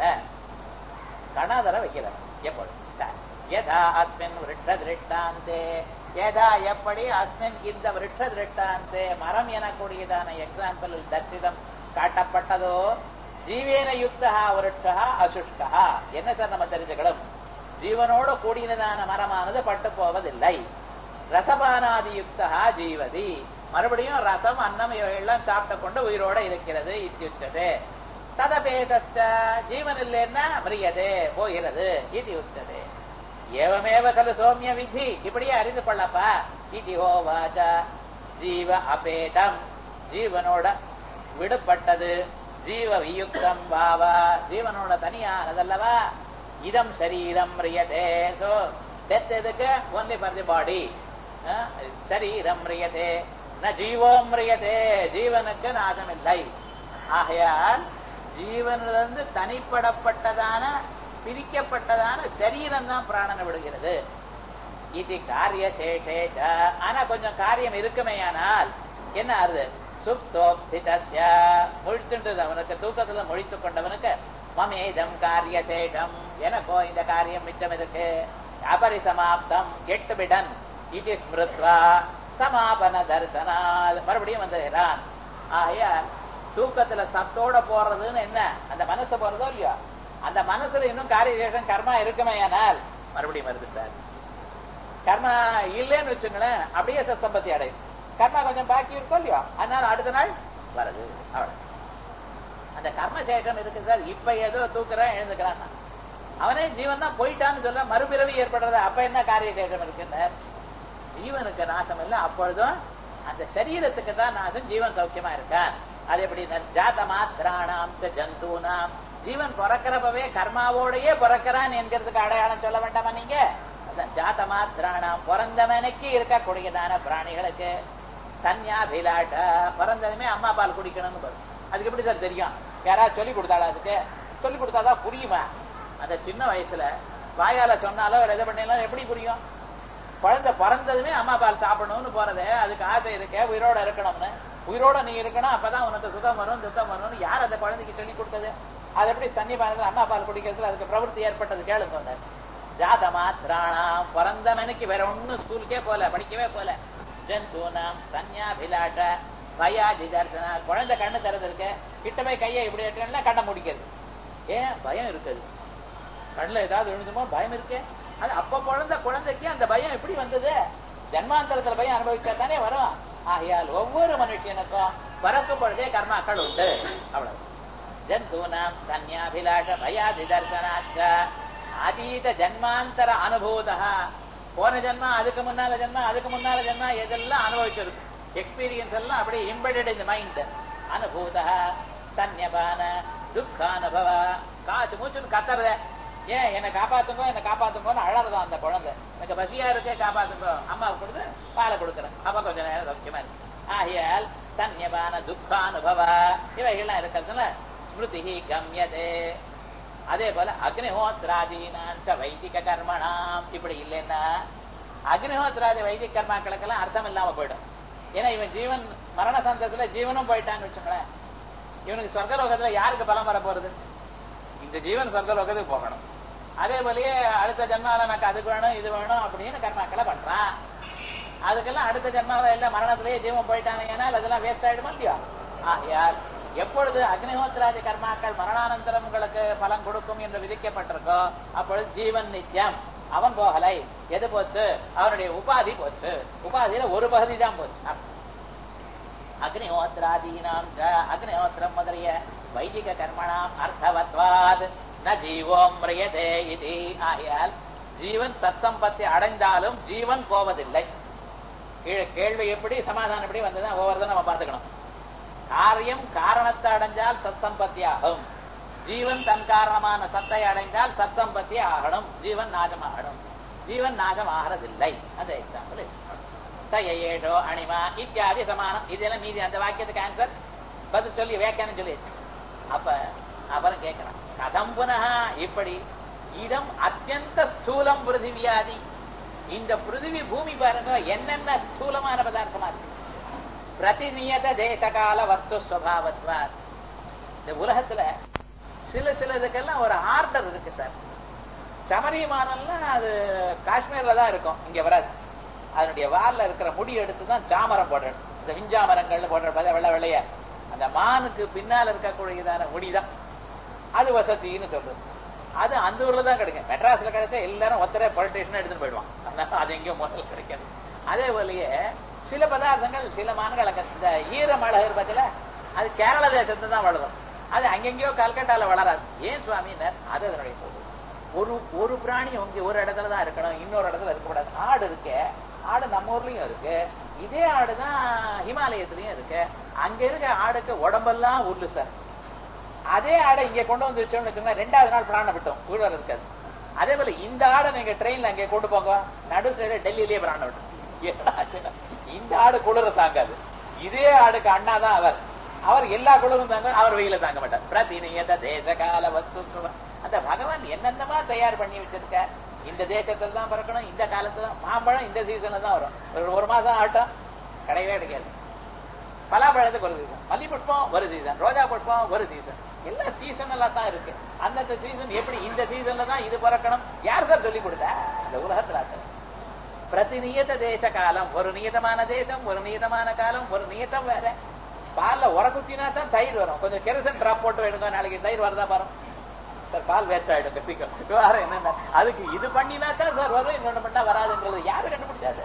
கணாதர வைக்கிறார் எப்பொழுது சரி. யதா அஸ்மின் விருட்ச திருஷ்டாந்தே யதா எப்படி அஸ்மின் இந்த விருட்ச திருஷ்டாந்தே மரம் எனக்கூடியதான எக்ஸாம்பிள் தர்சிதம் காட்டப்பட்டதோ ஜீவேன யுக்தா விருட்சா அசுஷ்கா என்ன சார் நம்ம தெரிஞ்சுக்கணும் ஜீவனோடு கூடியதான மரமானது பட்டு போவதில்லை ரசபானாதி யுக்தா ஜீவதி மறுபடியும் ரசம் அன்னம் இவையெல்லாம் சாப்பிட்டு கொண்டு உயிரோட இருக்கிறது இத்தியுச்சதே ததபேதஸ்ட ஜீவன் இல்லைன்னா மிரியதே போகிறது இது உச்சதே ஏவமேவ கலு சோமிய விதி இப்படியே அறிந்து கொள்ளப்பா இது ஹோவாச்ச ஜீவ அபேதம் ஜீவனோட விடுபட்டது ஜீவ வியுக்தம் பாவா ஜீவனோட தனியானதல்லவா இதம் சரீரம் ரியதே சோ டெத் எதுக்கு ஒன்லி ஃபார் தி பாடி சரீரம் ரியதே ந ஜீவோம் ரியதே ஜீவனுக்கு நாசம் இல்லை ஆகையால் ஜீவனிலிருந்து தனிப்படப்பட்டதான பிரிக்கப்பட்டதான சரீரம் தான் பிராணனை விடுகிறது இது காரிய சேஷேச்ச ஆனா கொஞ்சம் காரியம் இருக்குமேயானால் என்ன ஆறுது சுப்தோப்திதஸ்ய முழித்துண்டது அவனுக்கு தூக்கத்துல முழித்துக் கொண்டவனுக்கு மமேதம் காரிய சேஷம் எனக்கோ இந்த காரியம் மிச்சம் இருக்கு அபரிசமாப்தம் எட்டு பிடன் இது ஸ்மிருத்வா சமாபன தரிசனால் மறுபடியும் வந்துகிறான் ஆகையால் தூக்கத்துல சத்தோட போறதுன்னு என்ன அந்த மனசு போறதோ இல்லையோ அந்த மனசுல இன்னும் காரியசேஷம் கர்மா இருக்குமேயானால் மறுபடியும் வருது சார் கர்மா இல்லைன்னு வச்சுங்களேன் அப்படியே சத் சம்பத்தி அடையும் கர்மா கொஞ்சம் பாக்கி இருக்கும் இல்லையோ அதனால அடுத்த நாள் வருது அவ்வளவு அந்த கர்மசேஷம் இருக்கு சார் இப்ப ஏதோ தூக்குறேன் எழுந்துக்கிறான் அவனே ஜீவன் தான் போயிட்டான்னு சொல்ல மறுபிறவி ஏற்படுறது அப்ப என்ன காரியசேஷம் இருக்குன்னு ஜீவனுக்கு நாசம் இல்லை அப்பொழுதும் அந்த சரீரத்துக்கு தான் நாசம் ஜீவன் சௌக்கியமா இருக்கான் அது எப்படி ஜாத மாத்திராணாம் ஜந்தூனாம் ஜீவன் பிறக்கிறப்பவே கர்மாவோடயே பிறக்கிறான் என்கிறதுக்கு அடையாளம் சொல்ல வேண்டாமா நீங்க அதான் ஜாத மாத்திராணாம் பிறந்தவனுக்கு இருக்கக்கூடியதான பிராணிகளுக்கு சன்யாபிலாட்ட பிறந்ததுமே அம்மா பால் குடிக்கணும்னு வரும் அதுக்கு எப்படி சார் தெரியும் யாராவது சொல்லி கொடுத்தாளா அதுக்கு சொல்லி கொடுத்தாதான் புரியுமா அந்த சின்ன வயசுல வாயால சொன்னாலோ வேற எதை பண்ணாலும் எப்படி புரியும் குழந்தை பிறந்ததுமே அம்மா பால் சாப்பிடணும்னு போறதே அதுக்கு ஆசை இருக்க உயிரோட இருக்கணும்னு உயிரோட நீ இருக்கணும் அப்பதான் உனக்கு சுகம் வரும் துக்கம் வரும்னு யார் அந்த குழந்தைக்கு சொல்லி கொடுத்தது அது எப்படி தண்ணி பானத்துல அம்மா பால் குடிக்கிறதுல அதுக்கு பிரவൃத்தி ஏற்பட்டது கேளுங்க ஒண்ணு. ஜாத மாத்திராணாம் பிறந்தவனுக்கு வேற ஒண்ணும் ஸ்கூலுக்கே போல படிக்கவே போல ஜந்தூனாம் சன்யாபிலாட்ட பயாதி தர்சனா குழந்தை கண்ணு திறந்து இருக்க கிட்ட போய் கையை இப்படி எடுக்கணும்னா கண்ணை முடிக்கிறது ஏன் பயம் இருக்குது கண்ணுல ஏதாவது விழுந்துமோ பயம் இருக்கு அது அப்ப குழந்தை குழந்தைக்கு அந்த பயம் எப்படி வந்தது ஜன்மாந்தரத்துல பயம் அனுபவிச்சா தானே வரும் ஆகையால் ஒவ்வொரு மனுஷனுக்கும் பிறக்கும் பொழுதே கர்மாக்கள் உண்டு அவ்வளவு ஜந்தூனாம் ஸ்தன்யாபிலாஷ பயாதி தர்சனாச்ச அதீத ஜன்மாந்தர அனுபூதா போன ஜென்மா அதுக்கு முன்னால ஜென்மா அதுக்கு முன்னால ஜென்மா எதெல்லாம் அனுபவிச்சிருக்கு எக்ஸ்பீரியன்ஸ் எல்லாம் அப்படியே இம்பெடட் இந்த மைண்ட் அனுபூத ஸ்தன்யபான துக்கானுபவ காத்து மூச்சுன்னு கத்துறத ஏன் என்னை காப்பாத்துங்கோ என்னை காப்பாத்துங்கோன்னு அழறதான் அந்த குழந்தை எனக்கு பசியா இருக்கே காப்பாத்துங்கோ அம்மாவுக்கு கொடுத்து பாலை கொடுக்குறேன் அப்ப கொஞ்ச நேரம் சௌக்கியமா இருக்கு ஆகையால் சன்யபான துக்கானுபவ இவைகள்லாம் இருக்கிறதுல ஸ்மிருதி கம்யதே அதே போல அக்னிஹோத்ராதீனாச்ச வைதிக கர்மணாம் இப்படி இல்லைன்னா அக்னிஹோத்ராதி வைதிக கர்மாக்களுக்கெல்லாம் அர்த்தம் இல்லாம போயிடும் ஏன்னா இவன் ஜீவன் மரண சந்தத்துல ஜீவனும் போயிட்டான்னு வச்சுங்களேன் இவனுக்கு சொர்க்கலோகத்துல யாருக்கு பலம் வர போறது இந்த ஜீவன் சொர்க்கலோகத்துக்கு போகணும் அதே போலயே அடுத்த ஜென்மால எனக்கு அது வேணும் இது வேணும் அப்படின்னு கர்மாக்களை பண்றான் அதுக்கெல்லாம் அடுத்த ஜென்மாவை எல்லாம் மரணத்திலேயே ஜீவன் போயிட்டானேன்னா அதெல்லாம் வேஸ்ட் ஆயிடுமா இல்லையா ஆகையால் எப்பொழுது அக்னிஹோத்திராதி கர்மாக்கள் மரணானந்தரம் உங்களுக்கு பலன் கொடுக்கும் என்று விதிக்கப்பட்டிருக்கோ அப்பொழுது ஜீவன் நித்தியம் அவன் போகலை எது போச்சு அவனுடைய உபாதி போச்சு உபாதியில ஒரு பகுதி தான் போச்சு அக்னிஹோத்திராதீனாம் ச அக்னிஹோத்திரம் முதலிய வைதிக கர்மணாம் அர்த்தவத்வாத் ந ஜீவோம் மிரியதே இது ஆகையால் ஜீவன் சத்சம்பத்தி அடைந்தாலும் ஜீவன் போவதில்லை கீழே கேள்வி எப்படி சமாதானம் எப்படி வந்ததுதான் ஒவ்வொருத்தரும் நம்ம பார்த்துக்கணும் காரியம் காரணத்தை அடைஞ்சால் சத்சம்பத்தி ஆகும் ஜீவன் தன் காரணமான சத்தை அடைந்தால் சத்சம்பத்தி ஆகணும் ஜீவன் நாசமாகணும் ஜீவன் நாசம் ஆகிறதில்லை அந்த எக்ஸாம்பிள் சயேஷோ அணிமா இத்தியாதி சமானம் இதெல்லாம் மீதி அந்த வாக்கியத்துக்கு ஆன்சர் பதில் சொல்லி வியாக்கியானம் சொல்லி அப்ப அப்புறம் கேட்கலாம் கதம் புனக இப்படி இடம் அத்தியந்த ஸ்தூலம் பிருத்திவியாதி இந்த பிருத்திவி பூமி பாருங்க என்னென்ன ஸ்தூலமான பதார்த்தமா இருக்கு பிரதிநியத தேசகால வஸ்து ஸ்வபாவத்வார் இந்த உலகத்துல சில சிலதுக்கெல்லாம் ஒரு ஆர்டர் இருக்கு சார் சமரிமானம்லாம் அது காஷ்மீர்ல தான் இருக்கும் இங்க வராது அதனுடைய வால்ல இருக்கிற முடி எடுத்து தான் சாமரம் போடுறது இந்த விஞ்சாமரங்கள்ல போடுற பார்த்தா வெள்ளை வெள்ளைய அந்த மானுக்கு பின்னால் இருக்கக்கூடியதான முடிதான் அது வசதின்னு சொல்றது அது அந்த ஊர்ல தான் கிடைக்கும் மெட்ராஸ்ல கிடைச்சா எல்லாரும் ஒத்தரே பொலிட்டேஷன் எடுத்துட்டு போயிடுவான் அதனால அது எங்கேயும் முதல்ல கிடைக்காது அதே போலயே சில பதார்த்தங்கள் சில மான்கள் இந்த ஈரமழகு பத்தில அது கேரள தேசத்துல தான் வளரும் அது அங்கெங்கயோ கல்கட்டால வளராது ஏன் சுவாமினர் அது அதனுடைய பொருள் ஒரு ஒரு பிராணி உங்க ஒரு இடத்துல தான் இருக்கணும் இன்னொரு இடத்துல இருக்கக்கூடாது ஆடு இருக்கு ஆடு நம்ம ஊர்லயும் இருக்கு இதே ஆடுதான் ஹிமாலயத்திலயும் இருக்கு அங்க இருக்க ஆடுக்கு உடம்பெல்லாம் உள்ளு சார் அதே ஆடை இங்க கொண்டு வந்து வச்சோம்னு வச்சோம்னா ரெண்டாவது நாள் பிராணம் விட்டோம் குளிர் இருக்காது அதே போல இந்த ஆடை நீங்க ட்ரெயின்ல அங்கே கொண்டு போங்க நடு சைடு டெல்லியிலேயே பிராணம் விட்டோம் என்னடா ஆச்சுன்னா, இந்த ஆடு குளிர தாங்காது இதே ஆடுக்கு அண்ணா தான் அவர் அவர் எல்லா குளிரும் தாங்க அவர் வெயில தாங்க மாட்டார் பிரதிநியத தேச கால வஸ்து சுவ. அந்த பகவான் என்னென்னமா தயார் பண்ணி வச்சிருக்க இந்த தேசத்துல தான் பிறக்கணும் இந்த காலத்துல தான் மாம்பழம் இந்த சீசன்ல தான் வரும் ஒரு ஒரு மாசம் ஆட்டம் கிடையவே கிடைக்காது பலாப்பழத்துக்கு ஒரு சீசன் மல்லி புஷ்பம் ஒரு சீசன் ரோஜா புஷ்பம் ஒரு சீசன் எல்லாம் சீசன்ல தான் இருக்கு அந்தந்த சீசன் எப்படி இந்த சீசன்ல தான் இது பிறக்கணும் யார் சார் சொல்லி கொடுத்தா இந்த உலகத்துல அது. பிரதிநியத தேச காலம் ஒரு நியதமான தேசம் ஒரு நியதமான காலம் ஒரு நியதம் வேற பால்ல உர குத்தினா தான் தயிர் வரும் கொஞ்சம் கெரசன் டிராப் போட்டு எடுங்க நாளைக்கு தயிர் வருதா பாருங்க சார் பால் வேஸ்ட் ஆயிடும் கத்திக்கும் வேற என்னன்னா அதுக்கு இது பண்ணினா தான் சார் வரும் இன்னொன்னு பண்ணா வராதுன்றது யாரு கண்டுபிடிச்சாது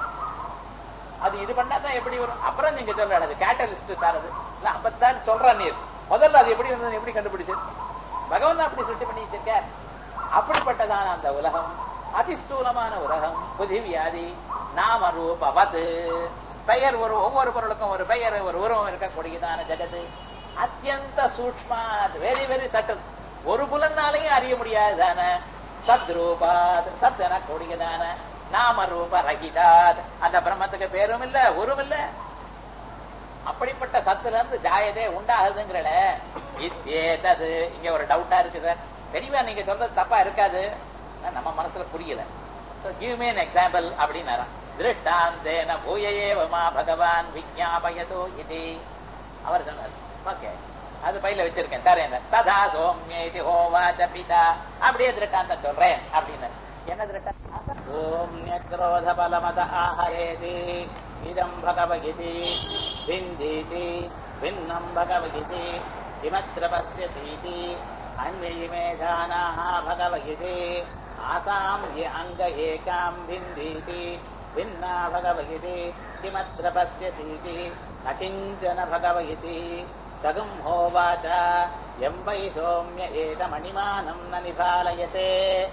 அது இது பண்ணா தான் எப்படி வரும் அப்புறம் நீங்க சொல்ல அது கேட்டலிஸ்ட் சார் அது இல்ல அப்பத்தான் சொல்ற நீர் முதல்ல அது எப்படி வந்தது எப்படி கண்டுபிடிச்சு பகவான் அப்படி சுட்டி பண்ணி வச்சிருக்கார் அப்படிப்பட்டதான அந்த உலகம் அதிஸ்தூலமான உலகம் புதிவியாதி நாம ரூபவது பெயர் ஒரு ஒவ்வொரு பொருளுக்கும் ஒரு பெயர் ஒரு உருவம் இருக்கக்கூடியதான ஜெகது அத்தியந்த சூக்மா வெரி வெரி சட்டில் ஒரு புலனாலையும் அறிய முடியாததான சத்ரூபாத் சத் எனக்கூடியதான நாம ரூப ரகிதாத் அந்த பிரம்மத்துக்கு பேரும் இல்ல உருவும் இல்ல அப்படிப்பட்ட சத்துல இருந்து ஜாயதே உண்டாகுதுங்கிறல இத்தேதது இங்க ஒரு டவுட்டா இருக்கு சார் தெரியவா நீங்க சொல்றது தப்பா இருக்காது ஆனா நம்ம மனசுல புரியல So, give me an example அப்படின்னாராம் திருஷ்டாந்தேன பூயேவமா பகவான் விஜாபயதோ இது அவர் சொன்னார் ஓகே அது பையில வச்சிருக்கேன் தரேன் ததா சோம்யேதி ஹோவாச்ச பிதா அப்படியே திருஷ்டாந்தம் சொல்றேன் அப்படின்னு என்ன திருஷ்டாந்தம் சோம்ய கிரோத பலமத ஆஹரேதி இதம் பகவகிதி பிந்தீதி பின்னம் பகவகிதி கிமத்ர பசியசீதி அன்யை மேதானாः भगवगिति आसाम् हि अङ्ग एकाम् भिन्दीति भिन्ना भगवगिति किमत्र पश्यसीति न किञ्चन भगवगिति तगुम् होवाच यम् वै सौम्य एतमणिमानम् न निभालयसे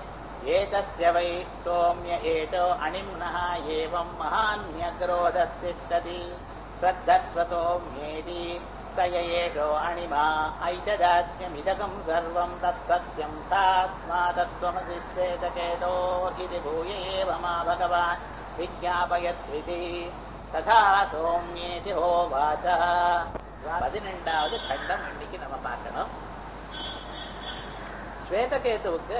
एतस्य वै सौम्य एतो अणिम्नः एवम् महान्यग्रोधस्तिष्ठति श्रद्धस्व सौम्येति स य एषो अणिमा ऐतदात्म्यमिदकम् सर्वम् तत्सत्यम् सात्मा तत्त्वमसि श्वेतकेतो इति भूय एव मा भगवान् विज्ञापयत्विति तथा சோம்யேதி ஹோவாச்ச பதினெண்டாவது கண்டம் இன்னைக்கு நம்ம பார்க்கணும் ஸ்வேதகேதுவுக்கு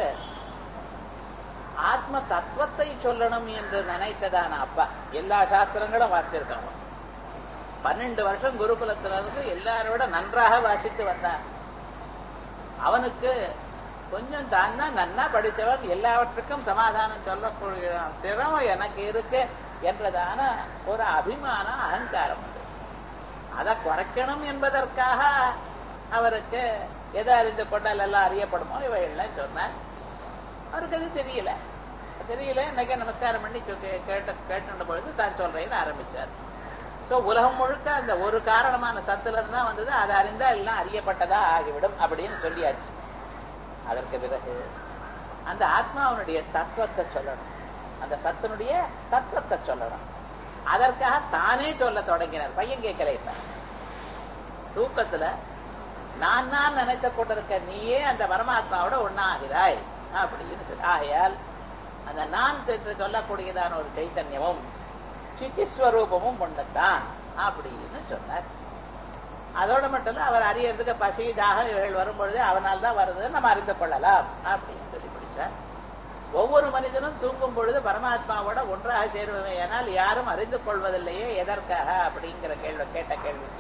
ஆத்ம தத்துவத்தை சொல்லணும் என்று நினைத்ததான அப்பா எல்லா சாஸ்திரங்களும் வாசிச்சிருக்காங்க பன்னெண்டு வருஷம் குருகுலத்துல இருந்து எல்லாரோட நன்றாக வாசித்து வந்தான் அவனுக்கு கொஞ்சம் தான் தான் நன்னா படித்தவன் எல்லாவற்றுக்கும் சமாதானம் சொல்லக்கூடிய திறமை எனக்கு இருக்கு என்றதான ஒரு அபிமானம் அகங்காரம் உண்டு அதை குறைக்கணும் என்பதற்காக அவருக்கு எதை அறிந்து கொண்டால் எல்லாம் அறியப்படுமோ இவைகள்லாம் சொன்னார் அவருக்கு அது தெரியல தெரியல இன்னைக்கு நமஸ்காரம் பண்ணி சொ- கே- கேட்ட கேட்டுட்ட பொழுது தான் சொல்றேன்னு ஆரம்பிச்சார் சோ உலகம் முழுக்க அந்த ஒரு காரணமான சத்துல இருந்தா வந்தது அதை அறிந்தா எல்லாம் அறியப்பட்டதா ஆகிவிடும் அப்படின்னு சொல்லியாச்சு அதற்கு பிறகு அந்த ஆத்மாவனுடைய தத்துவத்தை சொல்லணும் அந்த சத்தினுடைய தத்துவத்தை சொல்லணும் அதற்காக தானே சொல்ல தொடங்கினார் பையன் கேட்கல இப்ப தூக்கத்துல நான் நான் நினைத்து கொண்டிருக்க நீயே அந்த பரமாத்மாவோட ஒன்னாகிறாய் அப்படின்னு சொல்லி. ஆகையால் அந்த நான் என்று சொல்லக்கூடியதான ஒரு சைத்தன்யமும் சித்திஸ்வரூபமும் ஒண்ணுதான் அப்படின்னு சொன்னார் அதோட மட்டும் இல்ல அவர் அறியறதுக்கு பசி தாகம் இவைகள் வரும்பொழுது அவனால் தான் வருது நம்ம அறிந்து கொள்ளலாம் அப்படின்னு சொல்லி பிடிச்சார் ஒவ்வொரு மனிதனும் தூங்கும் பொழுது பரமாத்மாவோட ஒன்றாக சேருவதை ஏனால் யாரும் அறிந்து கொள்வதில்லையே எதற்காக அப்படிங்கிற கேள்வி கேட்ட கேள்விக்கு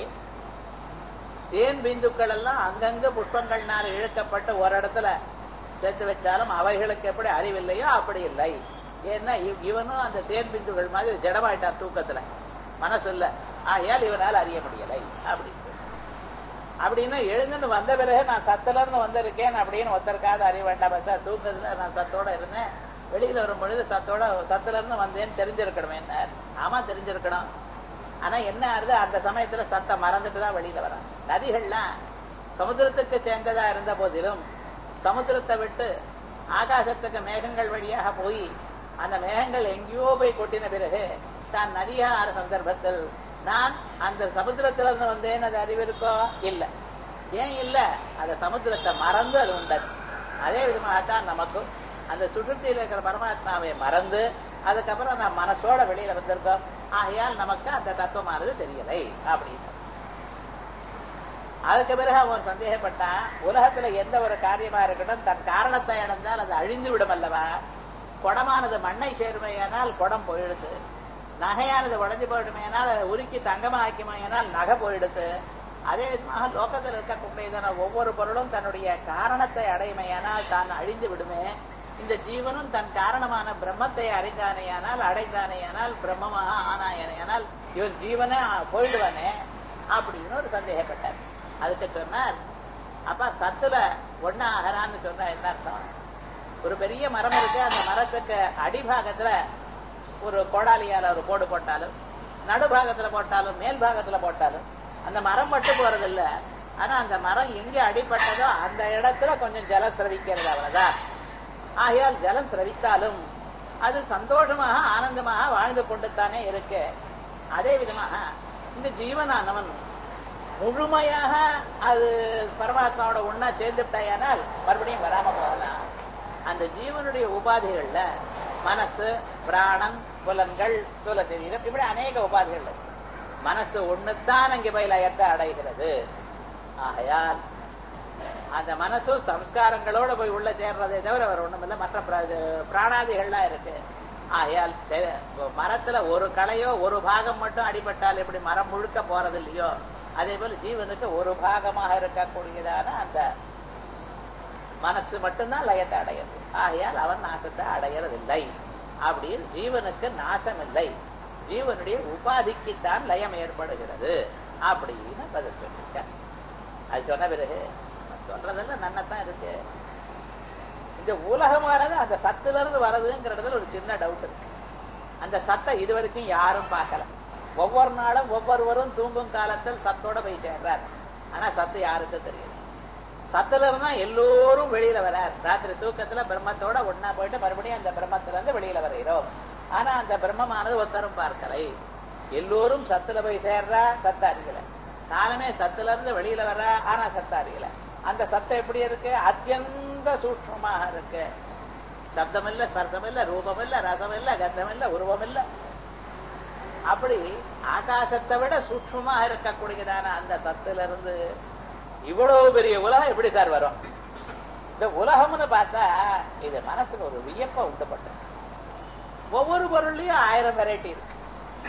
தேன் பிந்துக்கள் எல்லாம் அங்கங்க புஷ்பங்கள்னால இழுக்கப்பட்டு ஒரு இடத்துல சேர்த்து வச்சாலும் அவைகளுக்கு எப்படி அறிவில்லையோ அப்படி இல்லை ஏன்னா இவ்- இவனும் அந்த தேன் பிந்துகள் மாதிரி ஜடமாயிட்டான் தூக்கத்துல மனசு இல்ல ஆகையால் இவனால் அறிய முடியலை அப்படின்னு அப்படின்னு எழுந்துன்னு வந்த பிறகு நான் சத்துல இருந்து வந்திருக்கேன் அப்படின்னு ஒருத்தருக்காவது அறிய வேண்டாம் சார் தூக்கத்துல நான் சத்தோட இருந்தேன் வெளியில வரும் பொழுது சத்தோட சத்துல இருந்து வந்தேன்னு தெரிஞ்சிருக்கணும் என்ன ஆமா தெரிஞ்சிருக்கணும் ஆனா என்ன ஆறுது அந்த சமயத்துல சத்தம் மறந்துட்டு தான் வெளியில வரான் நதிகள்லாம் சமுத்திரத்துக்கு சேர்ந்ததா இருந்த போதிலும் சமுத்திரத்தை விட்டு ஆகாசத்துக்கு மேகங்கள் வழியாக போய் அந்த மேகங்கள் எங்கேயோ போய் கொட்டின பிறகு தான் நதியா ஆற சந்தர்ப்பத்தில் நான் அந்த சமுத்திரத்திலிருந்து வந்தேன் அது அறிவு இருக்கோ இல்ல ஏன் இல்ல அந்த சமுத்திரத்தை மறந்து அது உண்டாச்சு அதே விதமாகத்தான் நமக்கும் அந்த சுற்றுத்தியில் இருக்கிற பரமாத்மாவை மறந்து அதுக்கப்புறம் நான் மனசோட வெளியில வந்திருக்கோம் ஆகையால் நமக்கு அந்த தத்துவமானது தெரியலை அப்படின்னு அதுக்கு பிறகு அவன் சந்தேகப்பட்டான் உலகத்துல எந்த ஒரு காரியமா இருக்கட்டும் தன் காரணத்தை இழந்தால் அது அழிந்து விடும் அல்லவா குடமானது மண்ணை சேருமையானால் குடம் போயிடுது நகையானது உடஞ்சு போயிடுமையானால் அதை உருக்கி தங்கமா ஆக்கிமையானால் நகை போயிடுது அதே விதமாக லோகத்தில் இருக்கக்கூடியதான ஒவ்வொரு பொருளும் தன்னுடைய காரணத்தை அடைமையானால் தான் அழிந்து விடுமே இந்த ஜீவனும் தன் காரணமான பிரம்மத்தை அறிந்தானேயானால் அடைந்தானேயானால் பிரம்மமாக ஆனாயனையானால் இவன் ஜீவனே போயிடுவானே அப்படின்னு ஒரு சந்தேகப்பட்டார் அதுக்கு சொன்னார் அப்ப சத்துல ஒன்னா ஆகிறான்னு சொன்னா என்ன அர்த்தம் ஒரு பெரிய மரம் இருக்கு அந்த மரத்துக்கு அடிபாகத்துல ஒரு கோடாலியால ஒரு கோடு போட்டாலும் நடுபாகத்துல போட்டாலும் மேல் பாகத்துல போட்டாலும் அந்த மரம் மட்டும் போறதில்ல ஆனா அந்த மரம் எங்க அடிபட்டதோ அந்த இடத்துல கொஞ்சம் ஜலம் சிரவிக்கிறது அவ்வளவுதான் ஆகையால் ஜலம் சிரவித்தாலும் அது சந்தோஷமாக ஆனந்தமாக வாழ்ந்து கொண்டுத்தானே இருக்கு அதே விதமாக இந்த ஜீவனானவன் முழுமையாக அது பரமாத்மாவோட ஒன்னா சேர்ந்துட்டாயானால் மறுபடியும் வராம போகலாம் அந்த ஜீவனுடைய உபாதிகள்ல மனசு பிராணன் புலன்கள் சூல சரீரம் இப்படி அநேக உபாதிகள் இருக்கு. மனசு ஒண்ணுத்தான் அங்கே போய் லயத்தை அடைகிறது ஆகையால் அந்த மனசு சம்ஸ்காரங்களோட போய் உள்ள சேர்றதே தவிர வேற ஒண்ணுமில்ல மற்ற பிர- பிராணாதிகள்லாம் இருக்கு ஆகையால் சரி, மரத்துல ஒரு களையோ ஒரு பாகம் மட்டும் அடிபட்டால் எப்படி மரம் முழுக்க போறது இல்லையோ அதே போல ஜீவனுக்கு ஒரு பாகமாக இருக்கக்கூடியதான அந்த மனசு மட்டும்தான் லயத்தை அடையிறது ஆகையால் அவன் நாசத்தை அடையறதில்லை அப்படின்னு ஜீவனுக்கு நாசம் இல்லை ஜீவனுடைய உபாதிக்குத்தான் லயம் ஏற்படுகிறது அப்படின்னு பதில் சொல்லிருக்க அது சொன்ன பிறகு சொல்றதெல்லாம் நன்னத்தான் இருக்கு இந்த உலகமானது அந்த சத்துல இருந்து வர்றதுங்கிறதுல ஒரு சின்ன டவுட் இருக்கு அந்த சத்தை இதுவரைக்கும் யாரும் பார்க்கல ஒவ்வொரு நாளும் ஒவ்வொருவரும் தூங்கும் காலத்தில் சத்தோட போய் சேர்றார் ஆனா சத்து யாருக்கும் தெரியல சத்துல இருந்தா எல்லோரும் வெளியில வரார் ராத்திரி தூக்கத்துல பிரம்மத்தோட ஒன்னா போயிட்டு மறுபடியும் அந்த பிரம்மத்துல இருந்து வெளியில வருகிறோம் ஆனா அந்த பிரம்மமானது ஒருத்தரும் பார்க்கலை எல்லோரும் சத்துல போய் சேர்றா சத்த அறியல காலமே சத்துல இருந்து வெளியில வர ஆனா சத்த அறியல அந்த சத்தம் எப்படி இருக்கு அத்தியந்த சூக்ஷ்மமாக இருக்கு சப்தம் இல்ல ஸ்பர்சம் இல்ல ரூபம் இல்ல ரசம் இல்ல கந்தம் இல்ல உருவம் இல்ல அப்படி ஆகாசத்தை விட சூக்ஷ்மமாக இருக்கக்கூடியதான அந்த சத்துல இருந்து இவ்வளவு பெரிய உலகம் எப்படி சார் வரும் இந்த உலகம்னு பார்த்தா இது மனசுக்கு ஒரு வியப்ப உண்டுபட்டது ஒவ்வொரு பொருள்லயும் ஆயிரம் வெரைட்டி இருக்கு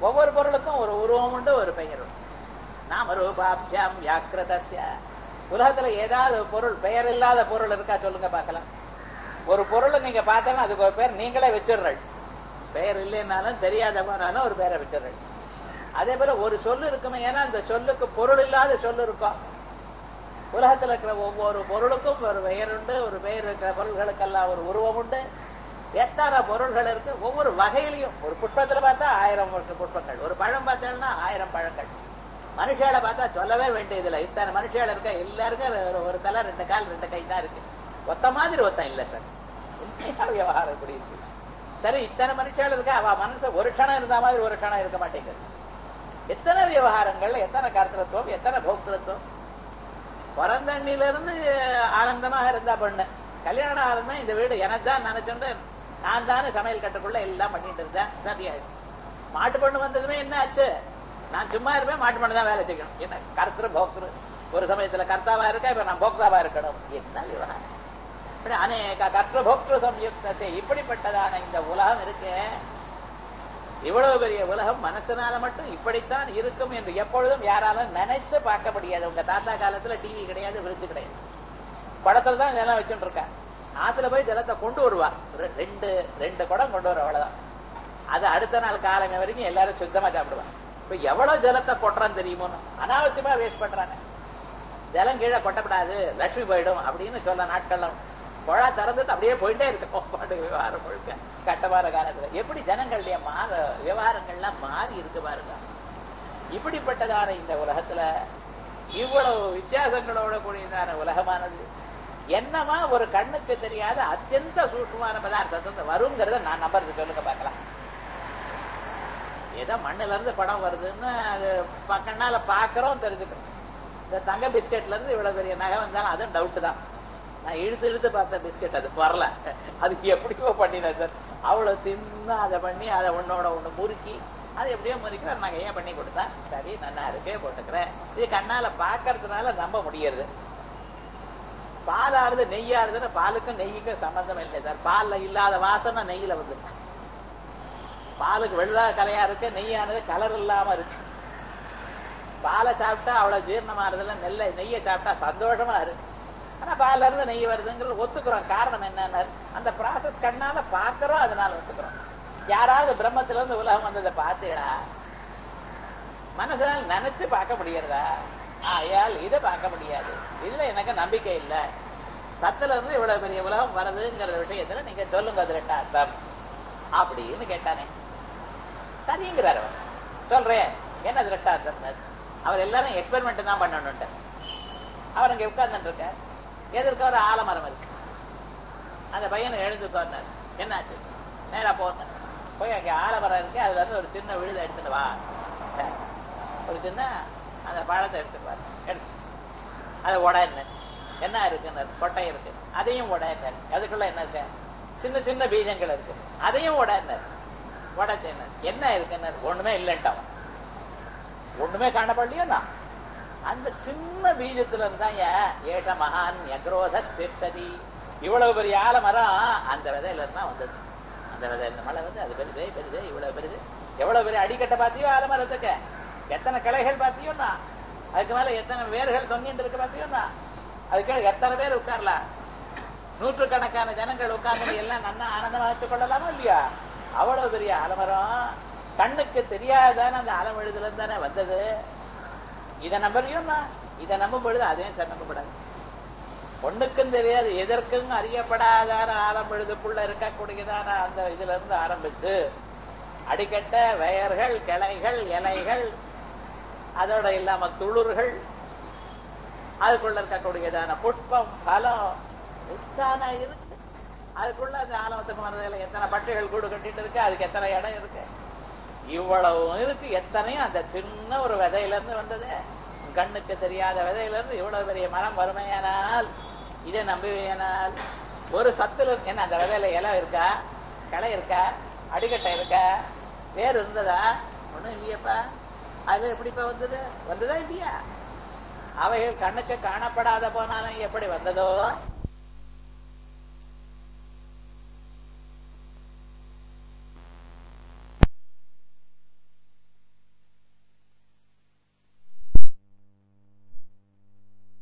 ஒவ்வொரு பொருளுக்கும் ஒரு உருவம் உண்டு ஒரு பெயர் உண்டு நாம ரூபாபியாம் வியாக்கிரதஸ்ய உலகத்துல ஏதாவது பொருள் பெயர் இல்லாத பொருள் இருக்கா சொல்லுங்க பார்க்கலாம் ஒரு பொருளை நீங்க பார்த்தோன்னா அதுக்கு ஒரு பேர் நீங்களே வச்சிடுறீள் பெயர் இல்லைன்னாலும் தெரியாத போனாலும் ஒரு பேரை வச்சிடுறீள் அதே போல ஒரு சொல்லு இருக்குமே ஏன்னா அந்த சொல்லுக்கு பொருள் இல்லாத சொல்லு இருக்கும் உலகத்துல இருக்கிற ஒவ்வொரு பொருளுக்கும் ஒரு பெயர் உண்டு ஒரு பெயர் இருக்கிற பொருள்களுக்கெல்லாம் ஒரு உருவம் உண்டு எத்தனை பொருள்கள் இருக்கு ஒவ்வொரு வகையிலையும் ஒரு புஷ்பத்துல பார்த்தா ஆயிரம் இருக்கு புஷ்பங்கள் ஒரு பழம் பார்த்தோம்னா ஆயிரம் பழங்கள் மனுஷால பார்த்தா சொல்லவே வேண்டியதில்லை இத்தனை மனுஷால இருக்க எல்லாருக்கும் ஒரு- ஒரு தலை ரெண்டு கால் ரெண்டு கை தான் இருக்கு ஒத்த மாதிரி ஒத்தன் இல்ல சார் உண்மையா விவகாரம் இப்படி இருக்கு சரி இத்தனை மனுஷால இருக்க அவ மனசு ஒரு க்ஷணம் இருந்த மாதிரி ஒரு க்ஷணம் இருக்க மாட்டேங்குது எத்தனை விவகாரங்கள் எத்தனை கர்த்தத்துவம் எத்தனை போக்திருத்துவம் பிறந்தண்ணில இருந்து ஆனந்தமா இருந்தா பொண்ணு கல்யாணம் ஆனந்தம் இந்த வீடு எனக்கு தான் நினைச்சுட்டு நான் தானே சமையல் கட்டுக்குள்ள எல்லாம் பண்ணிட்டு இருந்தேன் சரியாயிடுச்சு மாட்டு பொண்ணு வந்ததுமே என்ன ஆச்சு நான் சும்மா இருப்பேன் மாட்டு பொண்ணு தான் வேலை செய்யணும் என்ன கர்த்தரு போக்திரு ஒரு சமயத்துல கர்த்தாவா இருக்க இப்ப நான் போக்தாவா இருக்கணும் என்ன விவகாரம் இப்படி அநேக கர்த்த போக்திரு சம்யுக்தத்தை இப்படிப்பட்டதான இந்த உலகம் இருக்கு இவ்வளவு பெரிய உலகம் மனசனால மட்டும் இப்படித்தான் இருக்கும் என்று எப்பொழுதும் யாராலும் நினைத்து பார்க்க முடியாது உங்க தாத்தா காலத்துல டிவி கிடையாது விருது கிடையாது குடத்துல தான் ஜலம் வச்சுட்டு இருக்கா ஆத்துல போய் ஜலத்தை கொண்டு வருவா ரெ- ரெண்டு ரெண்டு குடம் கொண்டு வர அவ்வளவுதான் அது அடுத்த நாள் காலங்க வரைக்கும் எல்லாரும் சுத்தமா சாப்பிடுவாங்க இப்ப எவ்வளவு ஜலத்தை கொட்டுறான்னு தெரியுமோ அனாவசியமா வேஸ்ட் பண்றாங்க ஜலம் கீழே கொட்டப்படாது லட்சுமி போயிடும் அப்படின்னு சொல்ல நாட்கள்லாம் குழா திறந்துட்டு அப்படியே போயிட்டே இருக்கும் பாட்டு விவகாரம் முழுக்க கட்டவார காலத்துல எப்படி ஜனங்களுடைய மாற விவகாரங்கள்லாம் மாறி இருக்கு பாருங்க இப்படிப்பட்டதான இந்த உலகத்துல இவ்வளவு வித்தியாசங்களோட கூடியதான உலகமானது என்னமா ஒரு கண்ணுக்கு தெரியாத அத்தியந்த சூட்சமான பதார்த்தத்தை வருங்கிறத நான் நம்புறது சொல்லுங்க பார்க்கலாம் ஏதோ மண்ணுல இருந்து படம் வருதுன்னு அது ப- கண்ணால பாக்குறோம் தெரிஞ்சுக்கிறோம் இந்த தங்க பிஸ்கெட்ல இருந்து இவ்வளவு பெரிய நகை வந்தாலும் அதுவும் டவுட் தான் நான் இழுத்து இழுத்து பார்த்த பிஸ்கெட் அது வரல அதுக்கு எப்படியோ பண்ணினேன் சார் அவ்வளவு தின்னா அதை பண்ணி அதை ஒன்னோட ஒண்ணு முறுக்கி அது எப்படியோ முறுக்கிறேன் நகையே பண்ணி கொடுத்தா சரி நல்லா இருக்கே போட்டுக்கிறேன் இது கண்ணால பாக்குறதுனால நம்ப முடியறது பாலாறுது நெய்யாறுதுன்னு பாலுக்கும் நெய்யுக்கும் சம்பந்தம் இல்லை சார் பால்ல இல்லாத வாசனை நெய்யில வந்து பாலுக்கு வெள்ளை கலையா இருக்கு நெய்யானது கலர் இல்லாம இருக்கு பாலை சாப்பிட்டா அவ்வளவு ஜீரணமாறதுல நெல்லை நெய்யை சாப்பிட்டா சந்தோஷமா இருக்கு ஆனா பால்ல இருந்து நெய் வருதுங்கிறது ஒத்துக்கிறோம் காரணம் என்னன்னு அந்த ப்ராசஸ் கண்ணால பாக்குறோம் அதனால ஒத்துக்கிறோம் யாராவது பிரம்மத்துல இருந்து உலகம் வந்ததை பார்த்தீங்களா மனசுல நினைச்சு பார்க்க முடியறதா ஆயால் இதை பார்க்க முடியாது இதுல எனக்கு நம்பிக்கை இல்ல சத்துல இருந்து இவ்வளவு பெரிய உலகம் வருதுங்கிற விஷயத்துல நீங்க சொல்லுங்க அது ரெண்டா அர்த்தம் அப்படின்னு கேட்டானே சரிங்கிறார் அவர் சொல்றேன் என்ன அது ரெட்டா அர்த்தம் அவர் எல்லாரும் எக்ஸ்பெரிமெண்ட் தான் பண்ணணும்ட்டு அவர் அங்க உட்கார்ந்துட்டு இருக்க எதிர்க்க ஒரு ஆலமரம் இருக்கு அந்த பையனை எழுந்து உட்கார்ந்தார் என்னாச்சு நேரா போங்க போய் அங்க ஆலமரம் இருக்கு அதுல இருந்து ஒரு சின்ன விழுதை எடுத்துட்டு வா சரி. ஒரு சின்ன அந்த பழத்தை எடுத்துட்டு வா எடுத்து அதை உடையின என்ன இருக்குன்னு கொட்டை இருக்கு அதையும் உடையினர் அதுக்குள்ள என்ன இருக்கு சின்ன சின்ன பீஜங்கள் இருக்கு அதையும் உடையினர் உடைச்சினர் என்ன இருக்குன்னு ஒண்ணுமே இல்லைன்ட்டான் ஒண்ணுமே காணப்படலையோ நான் அந்த சின்ன பீஜத்துல இருந்தான் ஏஷ மகான் யக்ரோத திட்டதி இவ்வளவு பெரிய ஆலமரம் அந்த விதையில இருந்தா வந்தது அந்த விதை இந்த மலை வந்து அது பெருது பெருது இவ்வளவு பெருது எவ்வளவு பெரிய அடிக்கட்டை பாத்தியோ ஆலமரத்துக்கு எத்தனை கிளைகள் பாத்தியோன்னா அதுக்கு மேல எத்தனை வேர்கள் தொங்கிட்டு இருக்கு பாத்தியோன்னா அதுக்கு எத்தனை பேர் உட்காரலாம் நூற்றுக்கணக்கான ஜனங்கள் உட்கார்ந்து எல்லாம் நன்னா ஆனந்தமா வச்சுக் கொள்ளலாமா இல்லையா அவ்வளவு பெரிய ஆலமரம் கண்ணுக்கு தெரியாதான அந்த ஆலமழுதுல இருந்து தானே வந்தது இதை நம்புறியோம்மா இதை நம்பும் பொழுது அதையும் சார் நம்பப்படாது ஒண்ணுக்கும் தெரியாது எதற்கும் அறியப்படாதான ஆலம்பழுதுக்குள்ள இருக்கக்கூடியதான அந்த இதுல இருந்து ஆரம்பிச்சு அடிக்கட்ட வயர்கள் கிளைகள் இலைகள் அதோட இல்லாம துளிர்கள் அதுக்குள்ள இருக்கக்கூடியதான புஷ்பம் பலம் உத்தான இருக்கு அதுக்குள்ள அந்த ஆலமத்துக்கு மரத்துல எத்தனை பட்டுகள் கூடு கட்டிட்டு இருக்கு அதுக்கு எத்தனை இடம் இருக்கு இவ்வளவு இருக்கு எத்தனையும் அந்த சின்ன ஒரு விதையில இருந்து வந்தது கண்ணுக்கு தெரியாத விதையில இருந்து இவ்வளவு பெரிய மரம் வறுமையானால் இதை நம்புவேனால் ஒரு சத்துல என்ன அந்த விதையில இலை இருக்கா களை இருக்கா அடிக்கட்டை இருக்கா வேர் இருந்ததா ஒண்ணும் இல்லையப்பா அது எப்படிப்பா வந்தது வந்ததா இல்லையா அவைகள் கண்ணுக்கு காணப்படாத போனாலும் எப்படி வந்ததோ